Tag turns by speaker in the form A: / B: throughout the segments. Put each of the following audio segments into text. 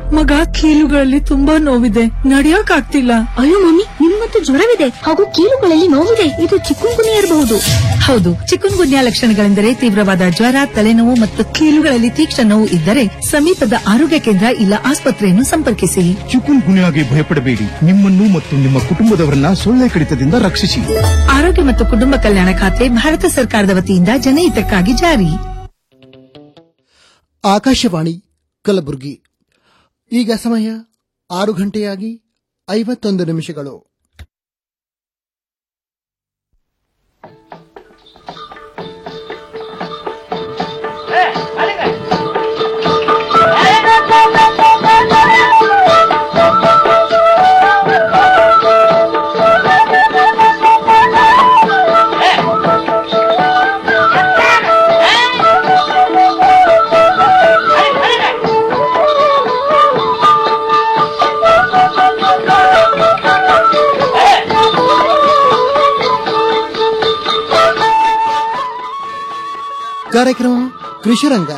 A: ಮಗ ಕೀಲುಗಳಲ್ಲಿ ತುಂಬಾ ನೋವಿದೆ ನಡಿಯಕ್ ಆಗ್ತಿಲ್ಲ
B: ಅಯ್ಯೋ ಮಮ್ಮಿ ನಿಮ್ಮಂತೂ ಜ್ವರವಿದೆ ಹಾಗೂ ಕೀಲುಗಳಲ್ಲಿ ನೋವಿದೆ ಇದು ಚಿಕ್ಕುಂಗುನಿ ಇರಬಹುದು
A: ಹೌದು ಚಿಕನ್ ಗುನ್ಯಾ ಲಕ್ಷಣಗಳೆಂದರೆ ತೀವ್ರವಾದ ಜ್ವರ ತಲೆನೋವು ಮತ್ತು ಕೀಲುಗಳಲ್ಲಿ ತೀಕ್ಷ್ಣ ನೋವು ಇದ್ದರೆ ಸಮೀಪದ ಆರೋಗ್ಯ ಕೇಂದ್ರ ಇಲ್ಲ ಆಸ್ಪತ್ರೆಯನ್ನು ಸಂಪರ್ಕಿಸಿ
C: ಚಿಕುನ್ ಗುನ್ಯಾಗೆ ಭಯಪಡಬೇಡಿ ನಿಮ್ಮನ್ನು ಮತ್ತು ನಿಮ್ಮ ಕುಟುಂಬದವರನ್ನ ಸೊಳ್ಳೆ ಕಡಿತದಿಂದ ರಕ್ಷಿಸಿ
A: ಆರೋಗ್ಯ ಮತ್ತು ಕುಟುಂಬ ಕಲ್ಯಾಣ ಖಾತೆ ಭಾರತ ಸರ್ಕಾರದ ವತಿಯಿಂದ ಜನಹಿತಕ್ಕಾಗಿ ಜಾರಿ
D: ಆಕಾಶವಾಣಿ ಕಲಬುರಗಿ ಈಗ ಸಮಯ ಆರು ಗಂಟೆಯಾಗಿ ಐವತ್ತೊಂದು ನಿಮಿಷಗಳು ಕಾರ್ಯಕ್ರಮ ಕೃಷಿರಂಗ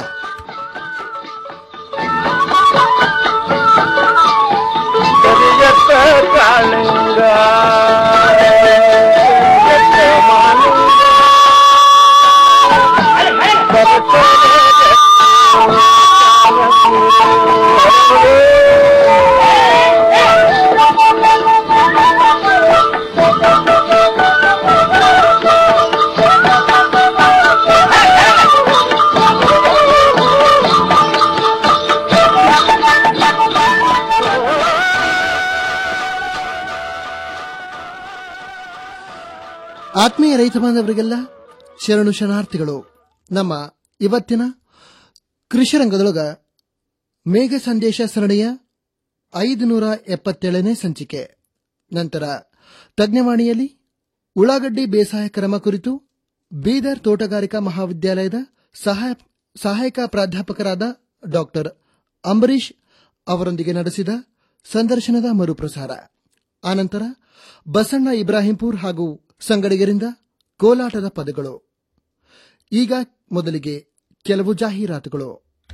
D: ಆತ್ಮೀಯ ರೈತ ಬಾಂಧವರಿಗೆಲ್ಲ ಶರಣು ಶರಣಾರ್ಥಿಗಳು ನಮ್ಮ ಇವತ್ತಿನ ಕೃಷಿರಂಗದೊಳಗ ಮೇಘ ಸಂದೇಶ ಸರಣಿಯ ಐದು ನೂರ ಎಪ್ಪತ್ತೇಳನೇ ಸಂಚಿಕೆ ನಂತರ ತಜ್ಞವಾಣಿಯಲ್ಲಿ ಉಳ್ಳಾಗಡ್ಡಿ ಬೇಸಾಯ ಕ್ರಮ ಕುರಿತು ಬೀದರ್ ತೋಟಗಾರಿಕಾ ಮಹಾವಿದ್ಯಾಲಯದ ಸಹಾಯ ಸಹಾಯಕ ಪ್ರಾಧ್ಯಾಪಕರಾದ ಡಾಕ್ಟರ್ ಅಂಬರೀಶ್ ಅವರೊಂದಿಗೆ ನಡೆಸಿದ ಸಂದರ್ಶನದ ಮರುಪ್ರಸಾರ ಆನಂತರ ಬಸಣ್ಣ ಇಬ್ರಾಹಿಂಪುರ್ ಹಾಗೂ ಸಂಗಡಿಗರಿಂದ ಕೋಲಾಟದ ಪದಗಳು ಈಗ ಮೊದಲಿಗೆ ಕೆಲವು ಜಾಹೀರಾತುಗಳು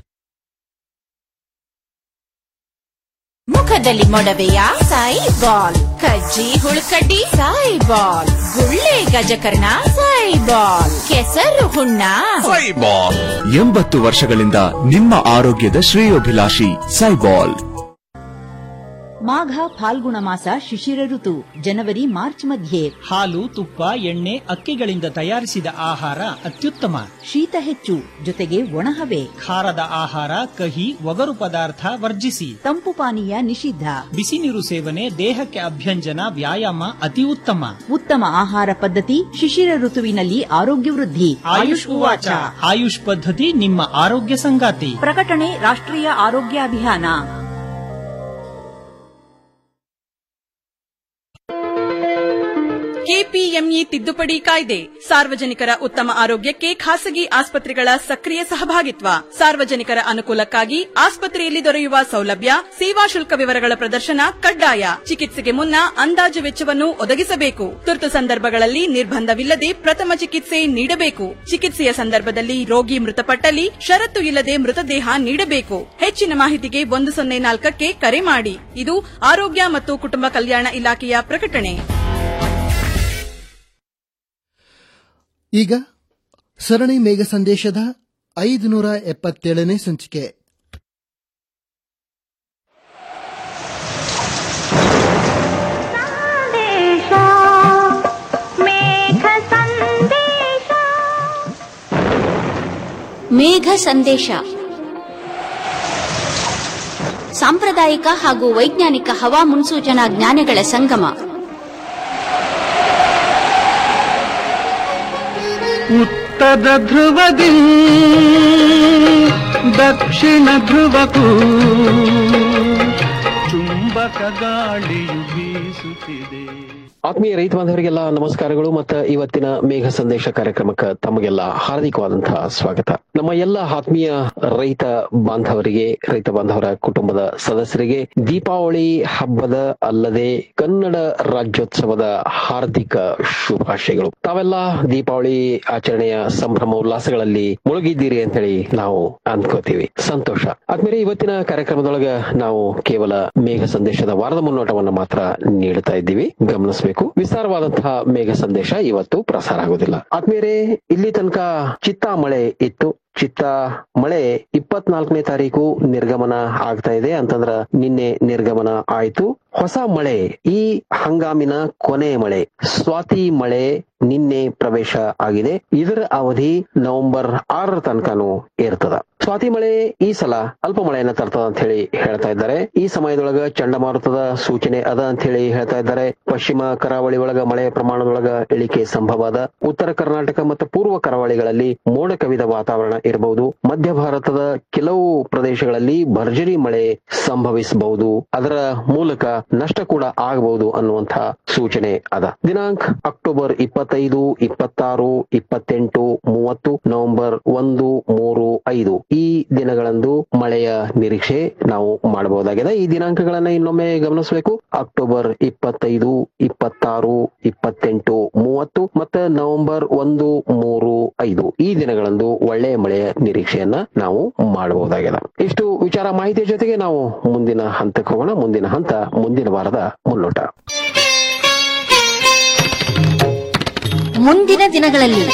E: ಮುಖದಲ್ಲಿ ಮೊಡವೆಯ ಸಾಯಿ ಬಾಲ್ ಕಜ್ಜಿ ಹುಳುಕಡ್ಡಿ ಸಾಯಿ ಬಾಲ್ ಗುಳ್ಳೆ ಗಜಕರ್ಣ ಸಾಯಿ ಬಾಲ್ ಕೆಸರು ಹುಣ್ಣ
F: ಸೈಬಾಲ್ ಎಂಬತ್ತು ವರ್ಷಗಳಿಂದ ನಿಮ್ಮ ಆರೋಗ್ಯದ ಶ್ರೇಯೋಭಿಲಾಷಿ ಸೈಬಾಲ್
G: ಮಾಘ ಫಾಲ್ಗುಣ ಮಾಸ ಶಿಶಿರ ಋತು ಜನವರಿ ಮಾರ್ಚ್ ಮಧ್ಯೆ
H: ಹಾಲು ತುಪ್ಪ ಎಣ್ಣೆ ಅಕ್ಕಿಗಳಿಂದ ತಯಾರಿಸಿದ ಆಹಾರ ಅತ್ಯುತ್ತಮ
G: ಶೀತ ಹೆಚ್ಚು ಜೊತೆಗೆ ಒಣಹವೆ
H: ಖಾರದ ಆಹಾರ ಕಹಿ ಒಗರು ಪದಾರ್ಥ ವರ್ಜಿಸಿ
G: ತಂಪು ಪಾನೀಯ ನಿಷಿದ್ಧ
H: ಬಿಸಿ ನೀರು ಸೇವನೆ ದೇಹಕ್ಕೆ ಅಭ್ಯಂಜನ ವ್ಯಾಯಾಮ ಅತಿ ಉತ್ತಮ
G: ಉತ್ತಮ ಆಹಾರ ಪದ್ಧತಿ ಶಿಶಿರ ಋತುವಿನಲ್ಲಿ ಆರೋಗ್ಯ ವೃದ್ಧಿ
H: ಆಯುಷ್ ಉವಾಚ ಆಯುಷ್ ಪದ್ಧತಿ ನಿಮ್ಮ ಆರೋಗ್ಯ ಸಂಗಾತಿ
G: ಪ್ರಕಟಣೆ ರಾಷ್ಟ್ರೀಯ ಆರೋಗ್ಯ ಅಭಿಯಾನ
I: ಕೆಪಿಎಂಇ ತಿದ್ದುಪಡಿ ಕಾಯ್ದೆ ಸಾರ್ವಜನಿಕರ ಉತ್ತಮ ಆರೋಗ್ಯಕ್ಕೆ ಖಾಸಗಿ ಆಸ್ಪತ್ರೆಗಳ ಸಕ್ರಿಯ ಸಹಭಾಗಿತ್ವ ಸಾರ್ವಜನಿಕರ ಅನುಕೂಲಕ್ಕಾಗಿ ಆಸ್ಪತ್ರೆಯಲ್ಲಿ ದೊರೆಯುವ ಸೌಲಭ್ಯ ಸೇವಾ ಶುಲ್ಕ ವಿವರಗಳ ಪ್ರದರ್ಶನ ಕಡ್ಡಾಯ ಚಿಕಿತ್ಸೆಗೆ ಮುನ್ನ ಅಂದಾಜು ವೆಚ್ಚವನ್ನು ಒದಗಿಸಬೇಕು ತುರ್ತು ಸಂದರ್ಭಗಳಲ್ಲಿ ನಿರ್ಬಂಧವಿಲ್ಲದೆ ಪ್ರಥಮ ಚಿಕಿತ್ಸೆ ನೀಡಬೇಕು ಚಿಕಿತ್ಸೆಯ ಸಂದರ್ಭದಲ್ಲಿ ರೋಗಿ ಮೃತಪಟ್ಟಲ್ಲಿ ಷರತ್ತು ಇಲ್ಲದೆ ಮೃತದೇಹ ನೀಡಬೇಕು ಹೆಚ್ಚಿನ ಮಾಹಿತಿಗೆ ಒಂದು ಸೊನ್ನೆ ನಾಲ್ಕಕ್ಕೆ ಕರೆ ಮಾಡಿ ಇದು ಆರೋಗ್ಯ ಮತ್ತು ಕುಟುಂಬ ಕಲ್ಯಾಣ ಇಲಾಖೆಯ ಪ್ರಕಟಣೆ
D: ಈಗ ಸರಣಿ ಮೇಘ ಸಂದೇಶದ ಐದು ನೂರ ಎಪ್ಪತ್ತೇಳನೇ ಸಂಚಿಕೆ
B: ಮೇಘ ಸಂದೇಶ ಸಾಂಪ್ರದಾಯಿಕ ಹಾಗೂ ವೈಜ್ಞಾನಿಕ ಹವಾ ಮುನ್ಸೂಚನಾ ಜ್ಞಾನಗಳ ಸಂಗಮ
J: ಉತ್ತರ ಧ್ರುವದಿ ದಕ್ಷಿಣ ಧ್ರುವಕ್ಕೂ ಚುಂಬಕ ಗಾಳಿಯು ಬೀಸ ಬೀಸುತ್ತಿದೆ
K: ಆತ್ಮೀಯ ರೈತ ಬಾಂಧವರಿಗೆಲ್ಲ ನಮಸ್ಕಾರಗಳು ಮತ್ತು ಇವತ್ತಿನ ಮೇಘ ಸಂದೇಶ ಕಾರ್ಯಕ್ರಮಕ್ಕೆ ತಮಗೆಲ್ಲ ಹಾರ್ದಿಕವಾದಂತಹ ಸ್ವಾಗತ ನಮ್ಮ ಎಲ್ಲ ಆತ್ಮೀಯ ರೈತ ಬಾಂಧವರಿಗೆ ರೈತ ಬಾಂಧವರ ಕುಟುಂಬದ ಸದಸ್ಯರಿಗೆ ದೀಪಾವಳಿ ಹಬ್ಬದ ಅಲ್ಲದೆ ಕನ್ನಡ ರಾಜ್ಯೋತ್ಸವದ ಹಾರ್ದಿಕ ಶುಭಾಶಯಗಳು ತಾವೆಲ್ಲ ದೀಪಾವಳಿ ಆಚರಣೆಯ ಸಂಭ್ರಮ ಉಲ್ಲಾಸಗಳಲ್ಲಿ ಮುಳುಗಿದ್ದೀರಿ ಅಂತ ಹೇಳಿ ನಾವು ಅನ್ಕೋತೀವಿ ಸಂತೋಷ ಆದ್ಮೇಲೆ ಇವತ್ತಿನ ಕಾರ್ಯಕ್ರಮದೊಳಗ ನಾವು ಕೇವಲ ಮೇಘ ಸಂದೇಶದ ವಾರದ ಮುನ್ನೋಟವನ್ನು ಮಾತ್ರ ನೀಡುತ್ತಾ ಇದ್ದೀವಿ ಗಮನಿಸಬೇಕು ವಿಸ್ತಾರವಾದಂತಹ ಮೇಘ ಸಂದೇಶ ಇವತ್ತು ಪ್ರಸಾರ ಆಗುದಿಲ್ಲ ಆದ್ಮೇಲೆ ಇಲ್ಲಿ ತನಕ ಚಿತ್ತಾ ಮಳೆ ಇತ್ತು ಚಿತ್ತ ಮಳೆ ಇಪ್ಪತ್ನಾಲ್ಕನೇ ತಾರೀಕು ನಿರ್ಗಮನ ಆಗ್ತಾ ಇದೆ ಅಂತಂದ್ರ ನಿನ್ನೆ ನಿರ್ಗಮನ ಆಯ್ತು ಹೊಸ ಮಳೆ ಈ ಹಂಗಾಮಿನ ಕೊನೆ ಮಳೆ ಸ್ವಾತಿ ಮಳೆ ನಿನ್ನೆ ಪ್ರವೇಶ ಆಗಿದೆ ಇದರ ಅವಧಿ ನವೆಂಬರ್ ಆರರ ತನಕನೂ ಇರ್ತದ ಸ್ವಾತಿ ಮಳೆ ಈ ಸಲ ಅಲ್ಪ ಮಳೆಯನ್ನ ತರ್ತದ ಅಂತ ಹೇಳಿ ಹೇಳ್ತಾ ಇದ್ದಾರೆ ಈ ಸಮಯದೊಳಗ ಚಂಡಮಾರುತದ ಸೂಚನೆ ಅದ ಅಂತ ಹೇಳಿ ಹೇಳ್ತಾ ಇದ್ದಾರೆ ಪಶ್ಚಿಮ ಕರಾವಳಿ ಒಳಗ ಮಳೆಯ ಪ್ರಮಾಣದೊಳಗ ಇಳಿಕೆ ಸಂಭವ ಅದ ಉತ್ತರ ಕರ್ನಾಟಕ ಮತ್ತು ಪೂರ್ವ ಕರಾವಳಿಗಳಲ್ಲಿ ಮೋಡ ಕವಿದ ವಾತಾವರಣ ಇರಬಹುದು ಮಧ್ಯ ಭಾರತದ ಕೆಲವು ಪ್ರದೇಶಗಳಲ್ಲಿ ಭರ್ಜರಿ ಮಳೆ ಸಂಭವಿಸಬಹುದು ಅದರ ಮೂಲಕ ನಷ್ಟ ಕೂಡ ಆಗಬಹುದು ಅನ್ನುವಂತಹ ಸೂಚನೆ ಅದ ದಿನಾಂಕ ಅಕ್ಟೋಬರ್ ಇಪ್ಪತ್ತೈದು ಇಪ್ಪತ್ತಾರು ಇಪ್ಪತ್ತೆಂಟು ಮೂವತ್ತು ನವೆಂಬರ್ ಒಂದು ಮೂರು ಐದು ಈ ದಿನಗಳಂದು ಮಳೆಯ ನಿರೀಕ್ಷೆ ನಾವು ಮಾಡಬಹುದಾಗಿದೆ ಈ ದಿನಾಂಕಗಳನ್ನ ಇನ್ನೊಮ್ಮೆ ಗಮನಿಸಬೇಕು ಅಕ್ಟೋಬರ್ ಇಪ್ಪತ್ತೈದು ಇಪ್ಪತ್ತಾರು ಇಪ್ಪತ್ತೆಂಟು ಮೂವತ್ತು ಮತ್ತೆ ನವೆಂಬರ್ ಒಂದು ಮೂರು ಐದು ಈ ದಿನಗಳಂದು ಒಳ್ಳೆಯ ಮಳೆಯ ನಿರೀಕ್ಷೆಯನ್ನ ನಾವು ಮಾಡಬಹುದಾಗಿದೆ ಇಷ್ಟು ವಿಚಾರ ಮಾಹಿತಿಯ ಜೊತೆಗೆ ನಾವು ಮುಂದಿನ ಹಂತಕ್ಕೆ ಹೋಗೋಣ ಮುಂದಿನ ಹಂತ ಮುಂದಿನ ವಾರದ ಮುನ್ನೋಟ
B: ಮುಂದಿನ ದಿನಗಳಲ್ಲಿ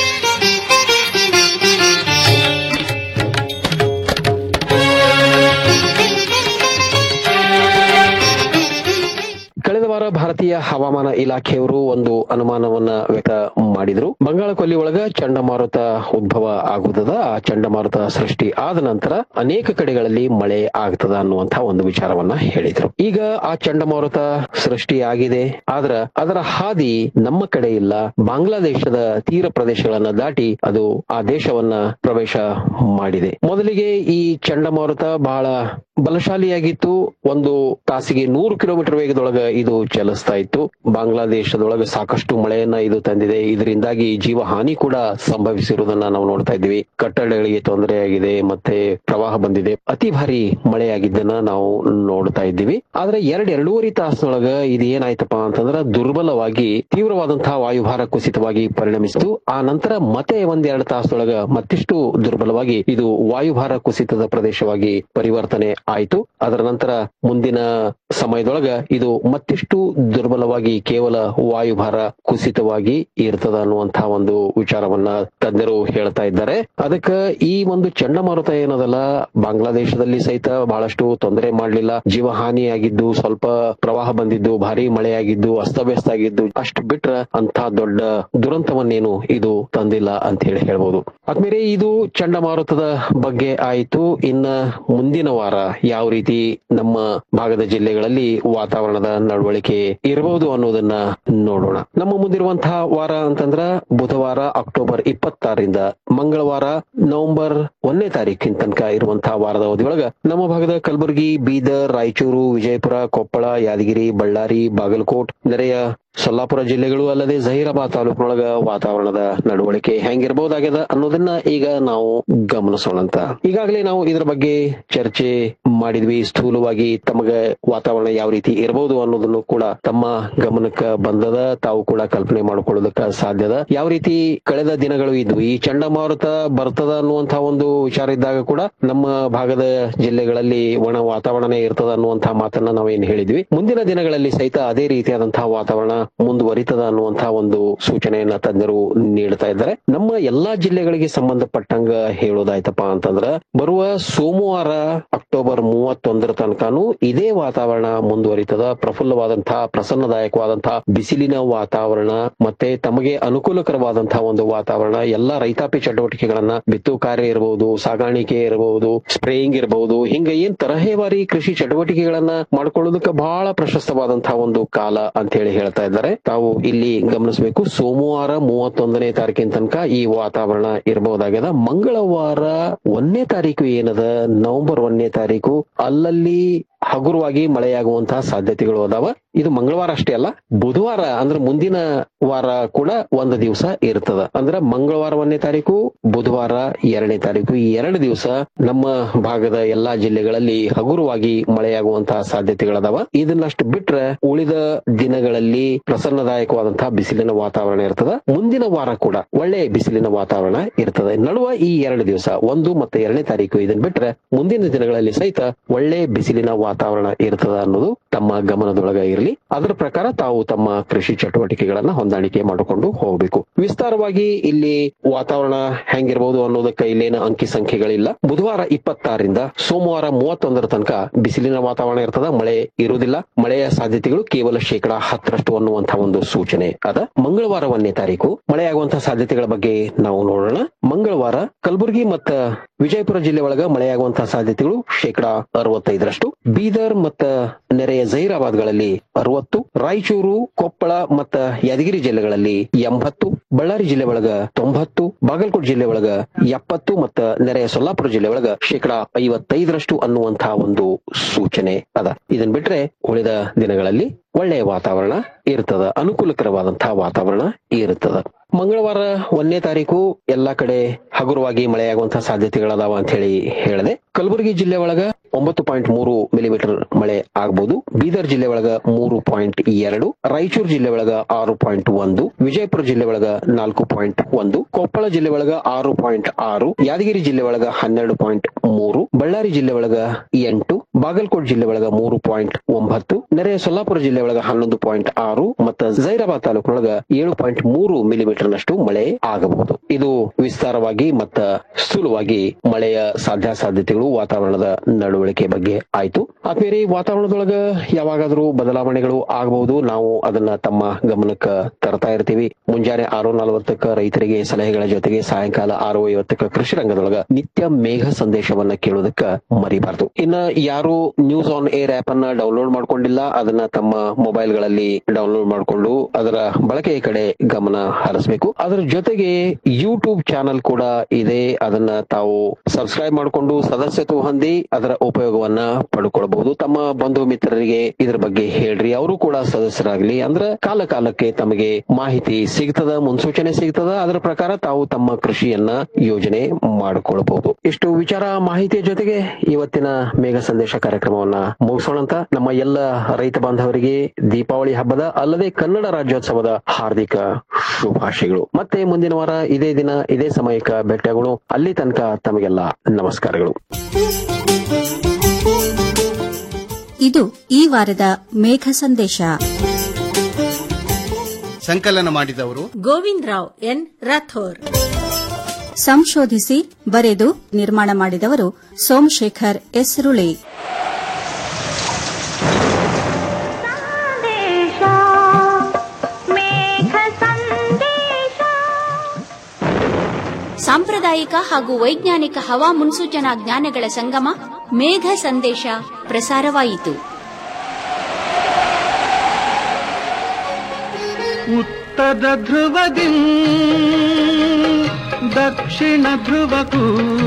K: ಕಳೆದ ವಾರ ಭಾರತೀಯ ಹವಾಮಾನ ಇಲಾಖೆಯವರು ಒಂದು ಅನುಮಾನವನ್ನ ವ್ಯಕ್ತ ಮಾಡಿದ್ರು ಬಂಗಾಳ ಕೊಲ್ಲಿ ಒಳಗ ಚಂಡಮಾರುತ ಉದ್ಭವ ಆಗುತ್ತದ ಆ ಚಂಡಮಾರುತ ಸೃಷ್ಟಿ ಆದ ನಂತರ ಅನೇಕ ಕಡೆಗಳಲ್ಲಿ ಮಳೆ ಆಗ್ತದ ಅನ್ನುವಂತಹ ಒಂದು ವಿಚಾರವನ್ನ ಹೇಳಿದ್ರು ಈಗ ಆ ಚಂಡಮಾರುತ ಸೃಷ್ಟಿ ಆಗಿದೆ ಆದ್ರ ಅದರ ಹಾದಿ ನಮ್ಮ ಕಡೆ ಇಲ್ಲ ಬಾಂಗ್ಲಾದೇಶದ ತೀರ ಪ್ರದೇಶಗಳನ್ನ ದಾಟಿ ಅದು ಆ ದೇಶವನ್ನ ಪ್ರವೇಶ ಮಾಡಿದೆ ಮೊದಲಿಗೆ ಈ ಚಂಡಮಾರುತ ಬಹಳ ಬಲಶಾಲಿಯಾಗಿತ್ತು ಒಂದು ತಾಸಿಗೆ ನೂರು ಕಿಲೋಮೀಟರ್ ವೇಗದೊಳಗ ಇದು ಚಲಿಸ್ತಾ ಇತ್ತು ಬಾಂಗ್ಲಾದೇಶದೊಳಗೆ ಸಾಕಷ್ಟು ಮಳೆಯನ್ನ ಇದು ತಂದಿದೆ ಇದರಿಂದಾಗಿ ಜೀವ ಹಾನಿ ಕೂಡ ಸಂಭವಿಸಿರುವುದನ್ನ ನಾವು ನೋಡ್ತಾ ಇದ್ದೀವಿ ಕಟ್ಟಡಗಳಿಗೆ ತೊಂದರೆಯಾಗಿದೆ ಮತ್ತೆ ಪ್ರವಾಹ ಬಂದಿದೆ ಅತಿ ಭಾರಿ ಮಳೆಯಾಗಿದ್ದನ್ನ ನಾವು ನೋಡ್ತಾ ಇದ್ದೀವಿ ಆದ್ರೆ ಎರಡ್ ಎರಡೂವರೆ ತಾಸಿನೊಳಗ ಇದು ಏನಾಯ್ತಪ್ಪ ಅಂತಂದ್ರ ದುರ್ಬಲವಾಗಿ ತೀವ್ರವಾದಂತಹ ವಾಯುಭಾರ ಕುಸಿತವಾಗಿ ಪರಿಣಮಿಸಿತು ಆ ನಂತರ ಮತ್ತೆ ಒಂದೆರಡು ತಾಸದೊಳಗ ಮತ್ತಿಷ್ಟು ದುರ್ಬಲವಾಗಿ ಇದು ವಾಯುಭಾರ ಕುಸಿತದ ಪ್ರದೇಶವಾಗಿ ಪರಿವರ್ತನೆ ಆಯಿತು ಅದರ ನಂತರ ಮುಂದಿನ ಸಮಯದೊಳಗ ಇದು ಮತ್ತಿಷ್ಟು ದುರ್ಬಲವಾಗಿ ಕೇವಲ ವಾಯುಭಾರ ಕುಸಿತವಾಗಿ ಇರ್ತದ ಅನ್ನುವಂತಹ ಒಂದು ವಿಚಾರವನ್ನ ತಜ್ಞರು ಹೇಳ್ತಾ ಇದ್ದಾರೆ ಅದಕ್ಕ ಈ ಒಂದು ಚಂಡಮಾರುತ ಏನದಲ್ಲ ಬಾಂಗ್ಲಾದೇಶದಲ್ಲಿ ಸಹಿತ ಬಹಳಷ್ಟು ತೊಂದರೆ ಮಾಡಲಿಲ್ಲ ಜೀವ ಹಾನಿಯಾಗಿದ್ದು ಸ್ವಲ್ಪ ಪ್ರವಾಹ ಬಂದಿದ್ದು ಭಾರಿ ಮಳೆಯಾಗಿದ್ದು ಅಸ್ತವ್ಯಸ್ತ ಆಗಿದ್ದು ಅಷ್ಟು ಬಿಟ್ರ ಅಂತ ದೊಡ್ಡ ದುರಂತವನ್ನೇನು ಇದು ತಂದಿಲ್ಲ ಅಂತ ಹೇಳಿ ಹೇಳ್ಬೋದು ಆದ್ಮೇಲೆ ಇದು ಚಂಡಮಾರುತದ ಬಗ್ಗೆ ಆಯಿತು ಇನ್ನ ಮುಂದಿನ ವಾರ ಯಾವ ರೀತಿ ನಮ್ಮ ಭಾಗದ ಜಿಲ್ಲೆಗಳಲ್ಲಿ ವಾತಾವರಣದ ನಡವಳಿಕೆ ಇರಬಹುದು ಅನ್ನೋದನ್ನ ನೋಡೋಣ ನಮ್ಮ ಮುಂದಿರುವಂತಹ ವಾರ ಅಂತಂದ್ರ ಬುಧವಾರ ಅಕ್ಟೋಬರ್ ಇಪ್ಪತ್ತಾರರಿಂದ ಮಂಗಳವಾರ ನವೆಂಬರ್ ಒಂದನೇ ತಾರೀಕಿನ ತನಕ ಇರುವಂತಹ ವಾರದ ಅವಧಿಯೊಳಗ ನಮ್ಮ ಭಾಗದ ಕಲಬುರಗಿ ಬೀದರ್ ರಾಯಚೂರು ವಿಜಯಪುರ ಕೊಪ್ಪಳ ಯಾದಗಿರಿ ಬಳ್ಳಾರಿ ಬಾಗಲಕೋಟ್ ನೆರೆಯ ಸೊಲ್ಲಾಪುರ ಜಿಲ್ಲೆಗಳು ಅಲ್ಲದೆ ಜಹೀರಾಬಾದ್ ತಾಲೂಕಿನೊಳಗ ವಾತಾವರಣದ ನಡವಳಿಕೆ ಹೆಂಗಿರಬಹುದಾಗ್ಯದ ಅನ್ನೋದನ್ನ ಈಗ ನಾವು ಗಮನಿಸೋಣ ಅಂತ ಈಗಾಗಲೇ ನಾವು ಇದರ ಬಗ್ಗೆ ಚರ್ಚೆ ಮಾಡಿದ್ವಿ ಸ್ಥೂಲವಾಗಿ ತಮಗ ವಾತಾವರಣ ಯಾವ ರೀತಿ ಇರಬಹುದು ಅನ್ನೋದನ್ನು ಕೂಡ ತಮ್ಮ ಗಮನಕ್ಕ ಬಂದದ ತಾವು ಕೂಡ ಕಲ್ಪನೆ ಮಾಡ್ಕೊಳ್ಳೋದಕ್ಕ ಸಾಧ್ಯದ ಯಾವ ರೀತಿ ಕಳೆದ ದಿನಗಳು ಇದ್ವು ಈ ಚಂಡಮಾರುತ ಬರ್ತದ ಅನ್ನುವಂತಹ ಒಂದು ವಿಚಾರ ಇದ್ದಾಗ ಕೂಡ ನಮ್ಮ ಭಾಗದ ಜಿಲ್ಲೆಗಳಲ್ಲಿ ಒಣ ವಾತಾವರಣನೇ ಇರ್ತದ ಅನ್ನುವಂತಹ ಮಾತನ್ನ ನಾವೇನ್ ಹೇಳಿದ್ವಿ ಮುಂದಿನ ದಿನಗಳಲ್ಲಿ ಸಹಿತ ಅದೇ ರೀತಿಯಾದಂತಹ ವಾತಾವರಣ ಮುಂದುವರಿತದ ಅನ್ನುವಂತಹ ಒಂದು ಸೂಚನೆಯನ್ನ ತಜ್ಞರು ನೀಡ್ತಾ ಇದ್ದಾರೆ ನಮ್ಮ ಎಲ್ಲಾ ಜಿಲ್ಲೆಗಳಿಗೆ ಸಂಬಂಧಪಟ್ಟಂಗ ಹೇಳೋದಾಯ್ತಪ್ಪ ಅಂತಂದ್ರ ಬರುವ ಸೋಮವಾರ ಅಕ್ಟೋಬರ್ ಮೂವತ್ತೊಂದರ ತನಕನೂ ಇದೇ ವಾತಾವರಣ ಮುಂದುವರಿತದ ಪ್ರಫುಲ್ಲವಾದಂತಹ ಪ್ರಸನ್ನದಾಯಕವಾದಂತಹ ಬಿಸಿಲಿನ ವಾತಾವರಣ ಮತ್ತೆ ತಮಗೆ ಅನುಕೂಲಕರವಾದಂತಹ ಒಂದು ವಾತಾವರಣ ಎಲ್ಲಾ ರೈತಾಪಿ ಚಟುವಟಿಕೆಗಳನ್ನ ಬಿತ್ತು ಕಾರ್ಯ ಇರಬಹುದು ಸಾಗಾಣಿಕೆ ಇರಬಹುದು ಸ್ಪ್ರೇಯಿಂಗ್ ಇರಬಹುದು ಹಿಂಗ ಏನ್ ತರಹೇವಾರಿ ಕೃಷಿ ಚಟುವಟಿಕೆಗಳನ್ನ ಮಾಡ್ಕೊಳ್ಳೋದಕ್ಕೆ ಬಹಳ ಪ್ರಶಸ್ತವಾದಂತಹ ಒಂದು ಕಾಲ ಅಂತ ಹೇಳಿ ಹೇಳ್ತಾ ಇದ್ದಾರೆ ತಾವು ಇಲ್ಲಿ ಗಮನಿಸಬೇಕು ಸೋಮವಾರ ಮೂವತ್ತೊಂದನೇ ತಾರೀಕಿನ ತನಕ ಈ ವಾತಾವರಣ ಇರಬಹುದಾಗ್ಯದ ಮಂಗಳವಾರ ಒಂದನೇ ತಾರೀಕು ಏನದ ನವೆಂಬರ್ ಒಂದನೇ ತಾರೀಕು ಅಲ್ಲಲ್ಲಿ ಹಗುರವಾಗಿ ಮಳೆಯಾಗುವಂತಹ ಸಾಧ್ಯತೆಗಳು ಅದಾವ ಇದು ಮಂಗಳವಾರ ಅಷ್ಟೇ ಅಲ್ಲ ಬುಧವಾರ ಅಂದ್ರೆ ಮುಂದಿನ ವಾರ ಕೂಡ ಒಂದು ದಿವಸ ಇರ್ತದ ಅಂದ್ರೆ ಮಂಗಳವಾರ ಒಂದನೇ ತಾರೀಕು ಬುಧವಾರ ಎರಡನೇ ತಾರೀಕು ಈ ಎರಡು ದಿವಸ ನಮ್ಮ ಭಾಗದ ಎಲ್ಲಾ ಜಿಲ್ಲೆಗಳಲ್ಲಿ ಹಗುರವಾಗಿ ಮಳೆಯಾಗುವಂತಹ ಸಾಧ್ಯತೆಗಳದಾವ ಇದನ್ನಷ್ಟು ಬಿಟ್ರೆ ಉಳಿದ ದಿನಗಳಲ್ಲಿ ಪ್ರಸನ್ನದಾಯಕವಾದಂತಹ ಬಿಸಿಲಿನ ವಾತಾವರಣ ಇರ್ತದ ಮುಂದಿನ ವಾರ ಕೂಡ ಒಳ್ಳೆ ಬಿಸಿಲಿನ ವಾತಾವರಣ ಇರ್ತದೆ ನಡುವ ಈ ಎರಡು ದಿವಸ ಒಂದು ಮತ್ತೆ ಎರಡನೇ ತಾರೀಕು ಇದನ್ ಬಿಟ್ರೆ ಮುಂದಿನ ದಿನಗಳಲ್ಲಿ ಸಹಿತ ಒಳ್ಳೆ ಬಿಸಿಲಿನ ವಾತಾವರಣ ಇರ್ತದ ಅನ್ನೋದು ತಮ್ಮ ಗಮನದೊಳಗ ಇರಲಿ ಅದರ ಪ್ರಕಾರ ತಾವು ತಮ್ಮ ಕೃಷಿ ಚಟುವಟಿಕೆಗಳನ್ನ ಹೊಂದಾಣಿಕೆ ಮಾಡಿಕೊಂಡು ಹೋಗಬೇಕು ವಿಸ್ತಾರವಾಗಿ ಇಲ್ಲಿ ವಾತಾವರಣ ಹೆಂಗಿರಬಹುದು ಅನ್ನೋದಕ್ಕೆ ಇಲ್ಲೇನ ಅಂಕಿ ಸಂಖ್ಯೆಗಳಿಲ್ಲ ಬುಧವಾರ ಇಪ್ಪತ್ತಾರರಿಂದ ಸೋಮವಾರ ಮೂವತ್ತೊಂದರ ತನಕ ಬಿಸಿಲಿನ ವಾತಾವರಣ ಇರ್ತದ ಮಳೆ ಇರುವುದಿಲ್ಲ ಮಳೆಯ ಸಾಧ್ಯತೆಗಳು ಕೇವಲ ಶೇಕಡಾ ಹತ್ತರಷ್ಟು ಅನ್ನುವಂತಹ ಒಂದು ಸೂಚನೆ ಅದ ಮಂಗಳವಾರ ಒಂದನೇ ತಾರೀಕು ಮಳೆಯಾಗುವಂತಹ ಸಾಧ್ಯತೆಗಳ ಬಗ್ಗೆ ನಾವು ನೋಡೋಣ ಮಂಗಳವಾರ ಕಲಬುರಗಿ ಮತ್ತ ವಿಜಯಪುರ ಜಿಲ್ಲೆ ಒಳಗ ಮಳೆಯಾಗುವಂತಹ ಸಾಧ್ಯತೆಗಳು ಶೇಕಡಾ ಅರವತ್ತೈದರಷ್ಟು ಬೀದರ್ ಮತ್ತ ನೆರೆಯ ಜಹೀರಾಬಾದ್ಗಳಲ್ಲಿ ಅರವತ್ತು ರಾಯಚೂರು ಕೊಪ್ಪಳ ಮತ್ತ ಯಾದಗಿರಿ ಜಿಲ್ಲೆಗಳಲ್ಲಿ ಎಂಬತ್ತು ಬಳ್ಳಾರಿ ಜಿಲ್ಲೆ ಒಳಗ ತೊಂಬತ್ತು ಬಾಗಲಕೋಟೆ ಜಿಲ್ಲೆ ಒಳಗ ಎಪ್ಪತ್ತು ಮತ್ತ ನೆರೆಯ ಸೊಲ್ಲಾಪುರ ಜಿಲ್ಲೆ ಒಳಗ ಶೇಕಡಾ ಐವತ್ತೈದರಷ್ಟು ಅನ್ನುವಂತಹ ಒಂದು ಸೂಚನೆ ಅದ ಇದನ್ ಬಿಟ್ರೆ ಉಳಿದ ದಿನಗಳಲ್ಲಿ ಒಳ್ಳೆಯ ವಾತಾವರಣ ಇರ್ತದ ಅನುಕೂಲಕರವಾದಂತಹ ವಾತಾವರಣ ಇರ್ತದ ಮಂಗಳವಾರ ಒಂದನೇ ತಾರೀಕು ಎಲ್ಲಾ ಕಡೆ ಹಗುರವಾಗಿ ಮಳೆಯಾಗುವಂತಹ ಸಾಧ್ಯತೆಗಳದಾವ ಅಂತ ಹೇಳಿ ಹೇಳಿದೆ ಕಲಬುರಗಿ ಜಿಲ್ಲೆ ಒಳಗ ಒಂಬತ್ತು ಪಾಯಿಂಟ್ ಮೂರು ಮಿಲಿಮೀಟರ್ ಮಳೆ ಆಗಬಹುದು ಬೀದರ್ ಜಿಲ್ಲೆ ಒಳಗ ಮೂರು ಪಾಯಿಂಟ್ ಎರಡು ರಾಯಚೂರು ಜಿಲ್ಲೆ ಒಳಗ ಆರು ಪಾಯಿಂಟ್ ಒಂದು ವಿಜಯಪುರ ಜಿಲ್ಲೆ ಒಳಗ ನಾಲ್ಕು ಪಾಯಿಂಟ್ ಒಂದು ಕೊಪ್ಪಳ ಜಿಲ್ಲೆ ಒಳಗ ಆರು ಪಾಯಿಂಟ್ ಆರು ಯಾದಗಿರಿ ಜಿಲ್ಲೆ ಒಳಗ ಹನ್ನೆರಡು ಪಾಯಿಂಟ್ ಮೂರು ಬಳ್ಳಾರಿ ಜಿಲ್ಲೆ ಒಳಗ ಎಂಟು ಬಾಗಲಕೋಟೆ ಜಿಲ್ಲೆ ಒಳಗ ಮೂರು ಪಾಯಿಂಟ್ ಒಂಬತ್ತು ನೆರೆಯ ಸೊಲ್ಲಾಪುರ ಜಿಲ್ಲೆ ಒಳಗ ಹನ್ನೊಂದು ಪಾಯಿಂಟ್ ಆರು ಮತ್ತು ಜೈರಾಬಾದ್ ತಾಲೂಕಿನೊಳಗ ಏಳು ಪಾಯಿಂಟ್ ಮೂರು ಮಿಲಿಮೀಟರ್ ನಷ್ಟು ಮಳೆ ಆಗಬಹುದು ಇದು ವಿಸ್ತಾರವಾಗಿ ಮತ್ತ ಸ್ಥೂಲವಾಗಿ ಮಳೆಯ ಸಾಧ್ಯಾಸಾಧ್ಯತೆಗಳು ವಾತಾವರಣದ ನಡವಳಿಕೆ ಬಗ್ಗೆ ಆಯ್ತು ಆದ್ಮೇಲೆ ವಾತಾವರಣದೊಳಗ ಯಾವಾಗಾದ್ರೂ ಬದಲಾವಣೆಗಳು ಆಗಬಹುದು ನಾವು ಅದನ್ನ ತಮ್ಮ ಗಮನಕ್ಕ ತರ್ತಾ ಇರ್ತೀವಿ ಮುಂಜಾನೆ ಆರು ನಲವತ್ತಕ್ಕ ರೈತರಿಗೆ ಸಲಹೆಗಳ ಜೊತೆಗೆ ಸಾಯಂಕಾಲ ಆರು ಐವತ್ತಕ್ಕ ಕೃಷಿ ರಂಗದೊಳಗ ನಿತ್ಯ ಮೇಘ ಸಂದೇಶವನ್ನ ಕೇಳೋದಕ್ಕ ಮರಿಬಾರ್ದು ಇನ್ನ ಯಾರು ನ್ಯೂಸ್ ಆನ್ ಏರ್ ಆಪ್ ಅನ್ನ ಡೌನ್ಲೋಡ್ ಮಾಡ್ಕೊಂಡಿಲ್ಲ ಅದನ್ನ ತಮ್ಮ ಮೊಬೈಲ್ ಗಳಲ್ಲಿ ಡೌನ್ಲೋಡ್ ಮಾಡಿಕೊಂಡು ಅದರ ಬಳಕೆಯ ಕಡೆ ಗಮನ ಹರಿಸಬೇಕು ಅದರ ಜೊತೆಗೆ ಯೂಟ್ಯೂಬ್ ಚಾನಲ್ ಕೂಡ ಇದೆ ಅದನ್ನ ತಾವು ಸಬ್ಸ್ಕ್ರೈಬ್ ಮಾಡಿಕೊಂಡು ಸದಸ್ಯತ್ವ ಹೊಂದಿ ಅದರ ಉಪಯೋಗವನ್ನ ಪಡ್ಕೊಳ್ಬಹುದು ತಮ್ಮ ಬಂಧು ಮಿತ್ರರಿಗೆ ಇದ್ರ ಬಗ್ಗೆ ಹೇಳ್ರಿ ಅವರು ಕೂಡ ಸದಸ್ಯರಾಗ್ಲಿ ಅಂದ್ರ ಕಾಲ ಕಾಲಕ್ಕೆ ತಮಗೆ ಮಾಹಿತಿ ಸಿಗ್ತದ ಮುನ್ಸೂಚನೆ ಸಿಗ್ತದ ಅದರ ಪ್ರಕಾರ ತಾವು ತಮ್ಮ ಕೃಷಿಯನ್ನ ಯೋಜನೆ ಮಾಡಿಕೊಳ್ಬಹುದು ಇಷ್ಟು ವಿಚಾರ ಮಾಹಿತಿಯ ಜೊತೆಗೆ ಇವತ್ತಿನ ಮೇಘ ಸಂದೇಶ ಕಾರ್ಯಕ್ರಮವನ್ನ ಮುಗಿಸೋಣಂತ ನಮ್ಮ ಎಲ್ಲ ರೈತ ಬಾಂಧವರಿಗೆ ದೀಪಾವಳಿ ಹಬ್ಬದ ಅಲ್ಲದೆ ಕನ್ನಡ ರಾಜ್ಯೋತ್ಸವದ ಹಾರ್ದಿಕ ಶುಭಾಶಯಗಳು ಮತ್ತೆ ಮುಂದಿನ ವಾರ ಇದೇ ದಿನ ಇದೇ ಸಮಯಕ್ಕ ಭೇಟಿಯಾಗೋಣ ಅಲ್ಲಿ ತನಕ ತಮಗೆಲ್ಲ ನಮಸ್ಕಾರಗಳು
L: ಇದು ಈ ವಾರದ ಮೇಘ ಸಂದೇಶ
M: ಸಂಕಲನ ಮಾಡಿದವರು
N: ಗೋವಿಂದ್ ರಾವ್ ಎನ್ ರಾಥೋರ್
L: ಸಂಶೋಧಿಸಿ ಬರೆದು ನಿರ್ಮಾಣ ಮಾಡಿದವರು ಸೋಮಶೇಖರ್ ಎಸ್ ರುಳಿ
B: ಸಾಂಪ್ರದಾಯಿಕ ಹಾಗೂ ವೈಜ್ಞಾನಿಕ ಹವಾ ಮುನ್ಸೂಚನಾ ಜ್ಞಾನಗಳ ಸಂಗಮ ಮೇಘ ಸಂದೇಶ ಪ್ರಸಾರವಾಯಿತು
J: ಉತ್ತರ ಧ್ರುವದಿ ದಕ್ಷಿಣ ಧ್ರುವಕ್ಕೂ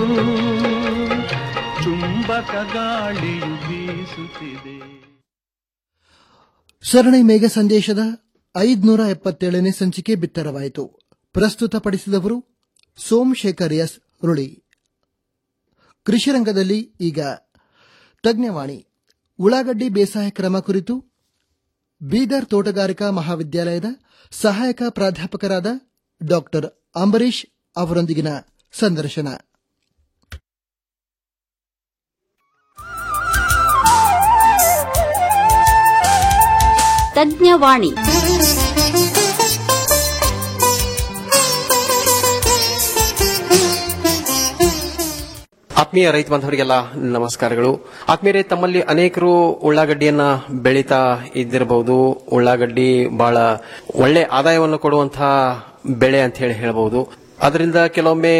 J: ಚುಂಬಕ ಗಾಳಿಯು ಬೀಸುತ್ತಿದೆ
D: ಸರಣಿ ಮೇಘ ಸಂದೇಶದ ಐದ್ನೂರ ಎಪ್ಪತ್ತೇಳನೇ ಸಂಚಿಕೆ ಬಿತ್ತರವಾಯಿತು ಪ್ರಸ್ತುತಪಡಿಸಿದವರು ಸೋಮಶೇಖರ್ ಎಸ್ ರುಳಿ ಕೃಷಿ ರಂಗದಲ್ಲಿ ಈಗ ತಜ್ಞವಾಣಿ ಉಳ್ಳಾಗಡ್ಡಿ ಬೇಸಾಯ ಕ್ರಮ ಕುರಿತು ಬೀದರ್ ತೋಟಗಾರಿಕಾ ಮಹಾವಿದ್ಯಾಲಯದ ಸಹಾಯಕ ಪ್ರಾಧ್ಯಾಪಕರಾದ ಡಾಕ್ಟರ್ ಅಂಬರೀಶ್ ಅವರೊಂದಿಗಿನ ಸಂದರ್ಶನ
L: ತಜ್ಞವಾಣಿ
K: ಆತ್ಮೀಯ ರೈತ ಬಾಂಧವರಿಗೆಲ್ಲ ನಮಸ್ಕಾರಗಳು ಆತ್ಮೀಯರೇ ತಮ್ಮಲ್ಲಿ ಅನೇಕರು ಉಳ್ಳಾಗಡ್ಡಿಯನ್ನ ಬೆಳೀತಾ ಇದ್ದಿರಬಹುದು ಉಳ್ಳಾಗಡ್ಡಿ ಬಹಳ ಒಳ್ಳೆ ಆದಾಯವನ್ನು ಕೊಡುವಂತಹ ಬೆಳೆ ಅಂತ ಹೇಳಿ ಹೇಳಬಹುದು ಅದರಿಂದ ಕೆಲವೊಮ್ಮೆ